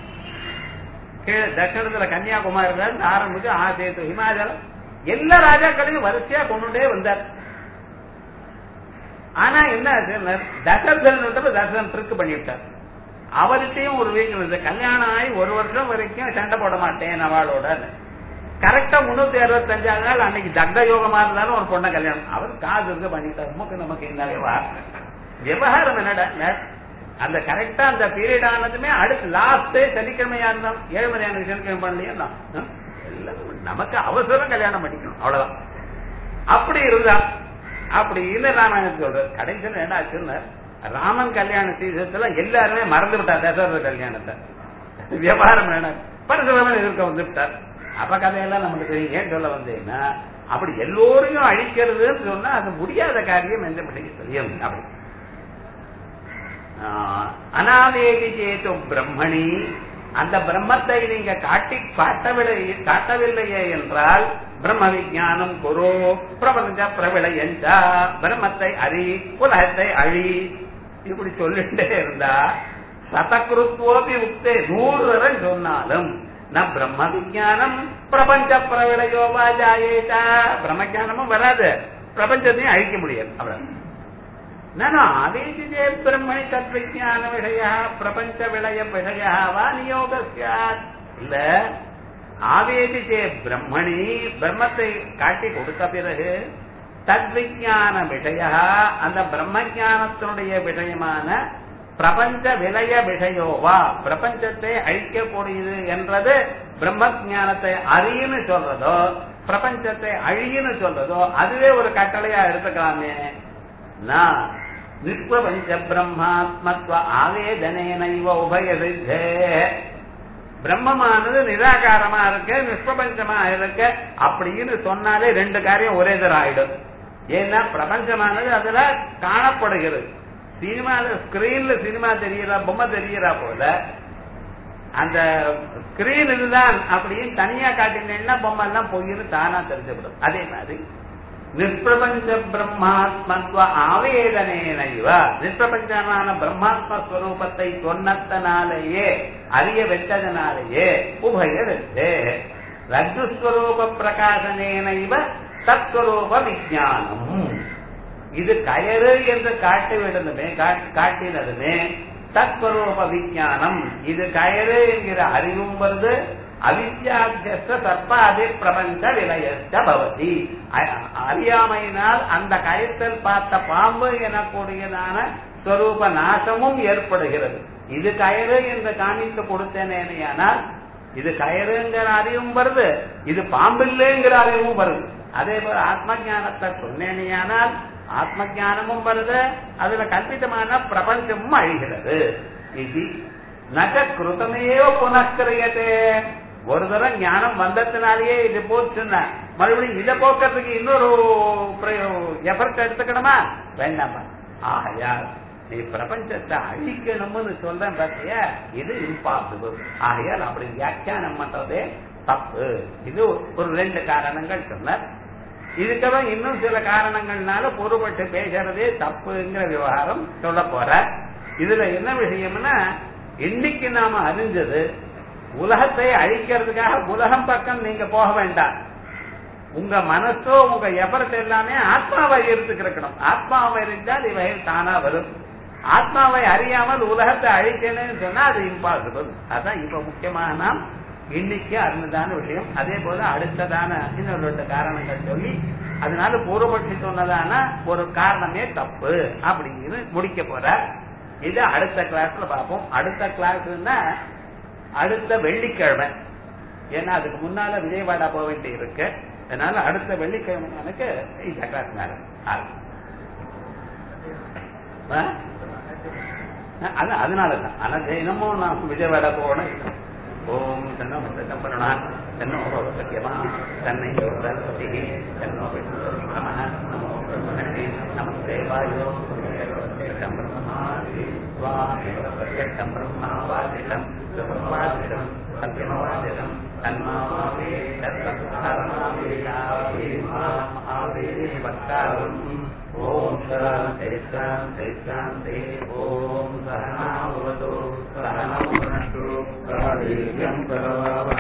கீழே தட்சிணத்துல கன்னியாகுமரி ஆரம்பிச்சு ஆசேத்து ஹிமாச்சலம் எல்லா ராஜாக்களையும் வரிசையா கொண்டுட்டே வந்தார் ஆனா என்ன ஆச்சுன்னா, தசரதன் தசரன் ட்ரிக் பண்ணிவிட்டார் அவர்கிட்டயும் ஒரு வீக் இருந்தது கல்யாணம் ஆகி ஒரு வருஷம் வரைக்கும் சண்டை போட மாட்டேன் அவளோட கரெக்டா முன்னூத்தி அறுபத்தஞ்சாவது நாள் அன்னைக்கு தக்த யோகமா இருந்தாலும் ஒரு பொண்ணை கல்யாணம் அவர் காசு இருக்க பண்ணிட்டார் நமக்கு நமக்கு என்ன விவகாரம் விவகாரம் என்னடா அந்த கரெக்டா அந்த பீரியட் ஆனதுமே அடுத்து லாஸ்ட் சனிக்கிழமையா இருந்தாலும் ஏழுமலையான சனிக்கிழமை பண்ணலையா எல்லாம் நமக்கு அவசரம் கல்யாணம் பண்ணிக்கணும் அவ்வளவுதான் அப்படி இருந்தா அப்படின்னு ராமாயணம் சொல்றாரு கடைசியில் என்ன ஆச்சுன்னு ராமன் கல்யாண சீசத்துல எல்லாருமே மறந்து விட்டார் தசரத கல்யாணத்தை வியாபாரம் என்ன பரசுராமன் எதிர்க்க வந்து விட்டார் அப்ப கதையெல்லாம் நமக்கு தெரியும் ஏன் சொல்ல வந்தேன்னா அப்படி எல்லோரையும் அழிக்கிறதுன்னு சொன்னா அது முடியாத காரியம் எந்த பிள்ளைக்கு தெரியும் அப்படி அனாவேதி சேத்து பிரம்மணி அந்த பிரம்மத்தை நீங்க காட்டி காட்டவில்லை காட்டவில்லையே என்றால் பிரம்ம விஜானம் குரு பிரபஞ்ச பிரவிளையஞ்சா பிரம்மத்தை அறி உலகத்தை அழி இப்படி சொல்லிட்டே இருந்தா சதகிருத்துவோபி உக்தே நூறு தடவை சொன்னாலும் ந பிரம்ம விஜானம் பிரபஞ்ச பிரவிளையோவா ஜாயேதா பிரம்ம ஜானமும் வராது பிரபஞ்சத்தையும் அழிக்க முடியாது அவ்வளவு ನಾನು ಆದೇಶಿದೆ ಬ್ರಹ್ಮಣಿ ತದ್ವಿಜ್ಞಾನ ವಿಷಯ ಪ್ರಪಂಚ ವಿಳಯ ವಿಷಯ ವಾ ನಿಯೋಗ ಸ್ಯಾತ್ இல்ல ஆவேதிச்சே பிரம்மணி பிரம்மத்தை காட்டி கொடுத்த பிறகு தத்விஜான விஷய அந்த பிரம்ம ஞானத்தினுடைய விஷயமான பிரபஞ்ச விலய விஷயோவா பிரபஞ்சத்தை அழிக்கக்கூடியது என்றது பிரம்ம ஞானத்தை அறியுன்னு சொல்றதோ பிரபஞ்சத்தை அழியுன்னு சொல்றதோ அதுவே ஒரு கட்டளையா எடுத்துக்கலாமே நான் நிஷ்பஞ்ச பிரம்மாத்மத்வ ஆவேதனேன இவ உபய சித்தே பிரம்மமானது நிராகாரமா இருக்க நிஷ்பபஞ்சமா இருக்க அப்படின்னு சொன்னாலே ரெண்டு காரியம் ஒரே தர ஆயிடும் ஏன்னா பிரபஞ்சமானது அதுல காணப்படுகிறது சினிமால ஸ்கிரீன்ல சினிமா தெரியறா பொம்மை தெரியறா போல அந்த ஸ்கிரீன் இதுதான் அப்படின்னு தனியா காட்டினேன்னா பொம்மை எல்லாம் பொய்னு தானா தெரிஞ்சுவிடும் அதே மாதிரி நிஷ்பிரபஞ்ச பிரம்மாத்மத்வ ஆவேதனேன இவ நிஷ்பிரபஞ்சமான பிரம்மாத்ம ஸ்வரூபத்தை சொன்னதனாலேயே அறிய வெச்சதனாலேயே உபய வெச்சே ரஜுஸ்வரூப பிரகாசனேன இவ தத்ஸ்வரூப விஜானம் இது கயறு என்று காட்டி விடுதுமே காட்டினதுமே தத்ஸ்வரூப விஜானம் இது கயறு என்கிற அறிவும் வருது அவித்யாத்தியஸ்த சர்ப்பாதி பிரபஞ்ச விலயஸ்த பவதி அறியாமையினால் அந்த கயத்தில் பார்த்த பாம்பு எனக்கூடியதான ஸ்வரூப நாசமும் ஏற்படுகிறது இது கயிறு என்று காமித்து கொடுத்தேனேனால் இது கயிறுங்கிற அறிவும் வருது இது பாம்பில்லைங்கிற அறிவும் வருது அதே போல ஆத்ம ஞானத்தை சொன்னேனியானால் ஆத்ம ஞானமும் வருது அதுல கல்பிதமான பிரபஞ்சமும் அழிகிறது இது நக கிருத்தமேவ புனக்கிரியதே ஒரு தரம் ஞானம் வந்ததுனாலேயே இது போச்சுன்னா மறுபடியும் இதை போக்குறதுக்கு இன்னொரு எஃபர்ட் எடுத்துக்கணுமா வேண்டாமா ஆகையால் நீ பிரபஞ்சத்தை அழிக்கணும்னு சொல்றேன் பாத்தியா இது இம்பாசிபிள் ஆகையால் அப்படி வியாக்கியானம் பண்றதே தப்பு இது ஒரு ரெண்டு காரணங்கள் சொன்னார் இதுக்கெல்லாம் இன்னும் சில காரணங்கள்னால பொறுப்பட்டு பேசுறதே தப்புங்கிற விவகாரம் சொல்ல போற இதுல என்ன விஷயம்னா இன்னைக்கு நாம அறிஞ்சது உலகத்தை அழிக்கிறதுக்காக உலகம் பக்கம் நீங்க போக வேண்டாம் உங்க மனசோ உங்க எஃபர்ட் எல்லாமே ஆத்மாவை எடுத்துக்கிறக்கணும் ஆத்மாவை இருந்தால் இவைகள் தானா வரும் ஆத்மாவை அறியாமல் உலகத்தை அழிக்கணும்னு சொன்னா அது இம்பாசிபிள் அதான் இப்ப முக்கியமாக நாம் இன்னைக்கு அறிந்ததான விஷயம் அதே போல அடுத்ததான இன்னொரு ரெண்டு காரணங்கள் சொல்லி அதனால பூர்வபட்சி சொன்னதான ஒரு காரணமே தப்பு அப்படிங்கிறது முடிக்க போற இது அடுத்த கிளாஸ்ல பார்ப்போம் அடுத்த கிளாஸ்னா அடுத்த வெள்ளிக்கிழமை ஏன்னா அதுக்கு முன்னால விஜயவாடா போக வேண்டி இருக்கு அதனால அடுத்த வெள்ளிக்கிழமை எனக்கு இந்த கிளாஸ் மேல அது அதனாலதான் ஆனா தினமும் நான் விஜயவாடா போகணும் ஓம் தன்னோ சம்பரணா தன்னோ சத்தியமா தன்னை சரஸ்வதி தன்னோ நமோ பிரம்மணே நமஸ்தே வாயோ பிரத்யக்ஷம் பிரம்மாவாதிடம் பிரம்மாதிடம் சத்தியமவாதிடம் தன்மாவே தத்மாவே வக்காரம் ஓம் சாந்தி சாந்தி சாந்தி ஓம் சகனாவது சகனோ நஷ்டு காரியம் கரவாவ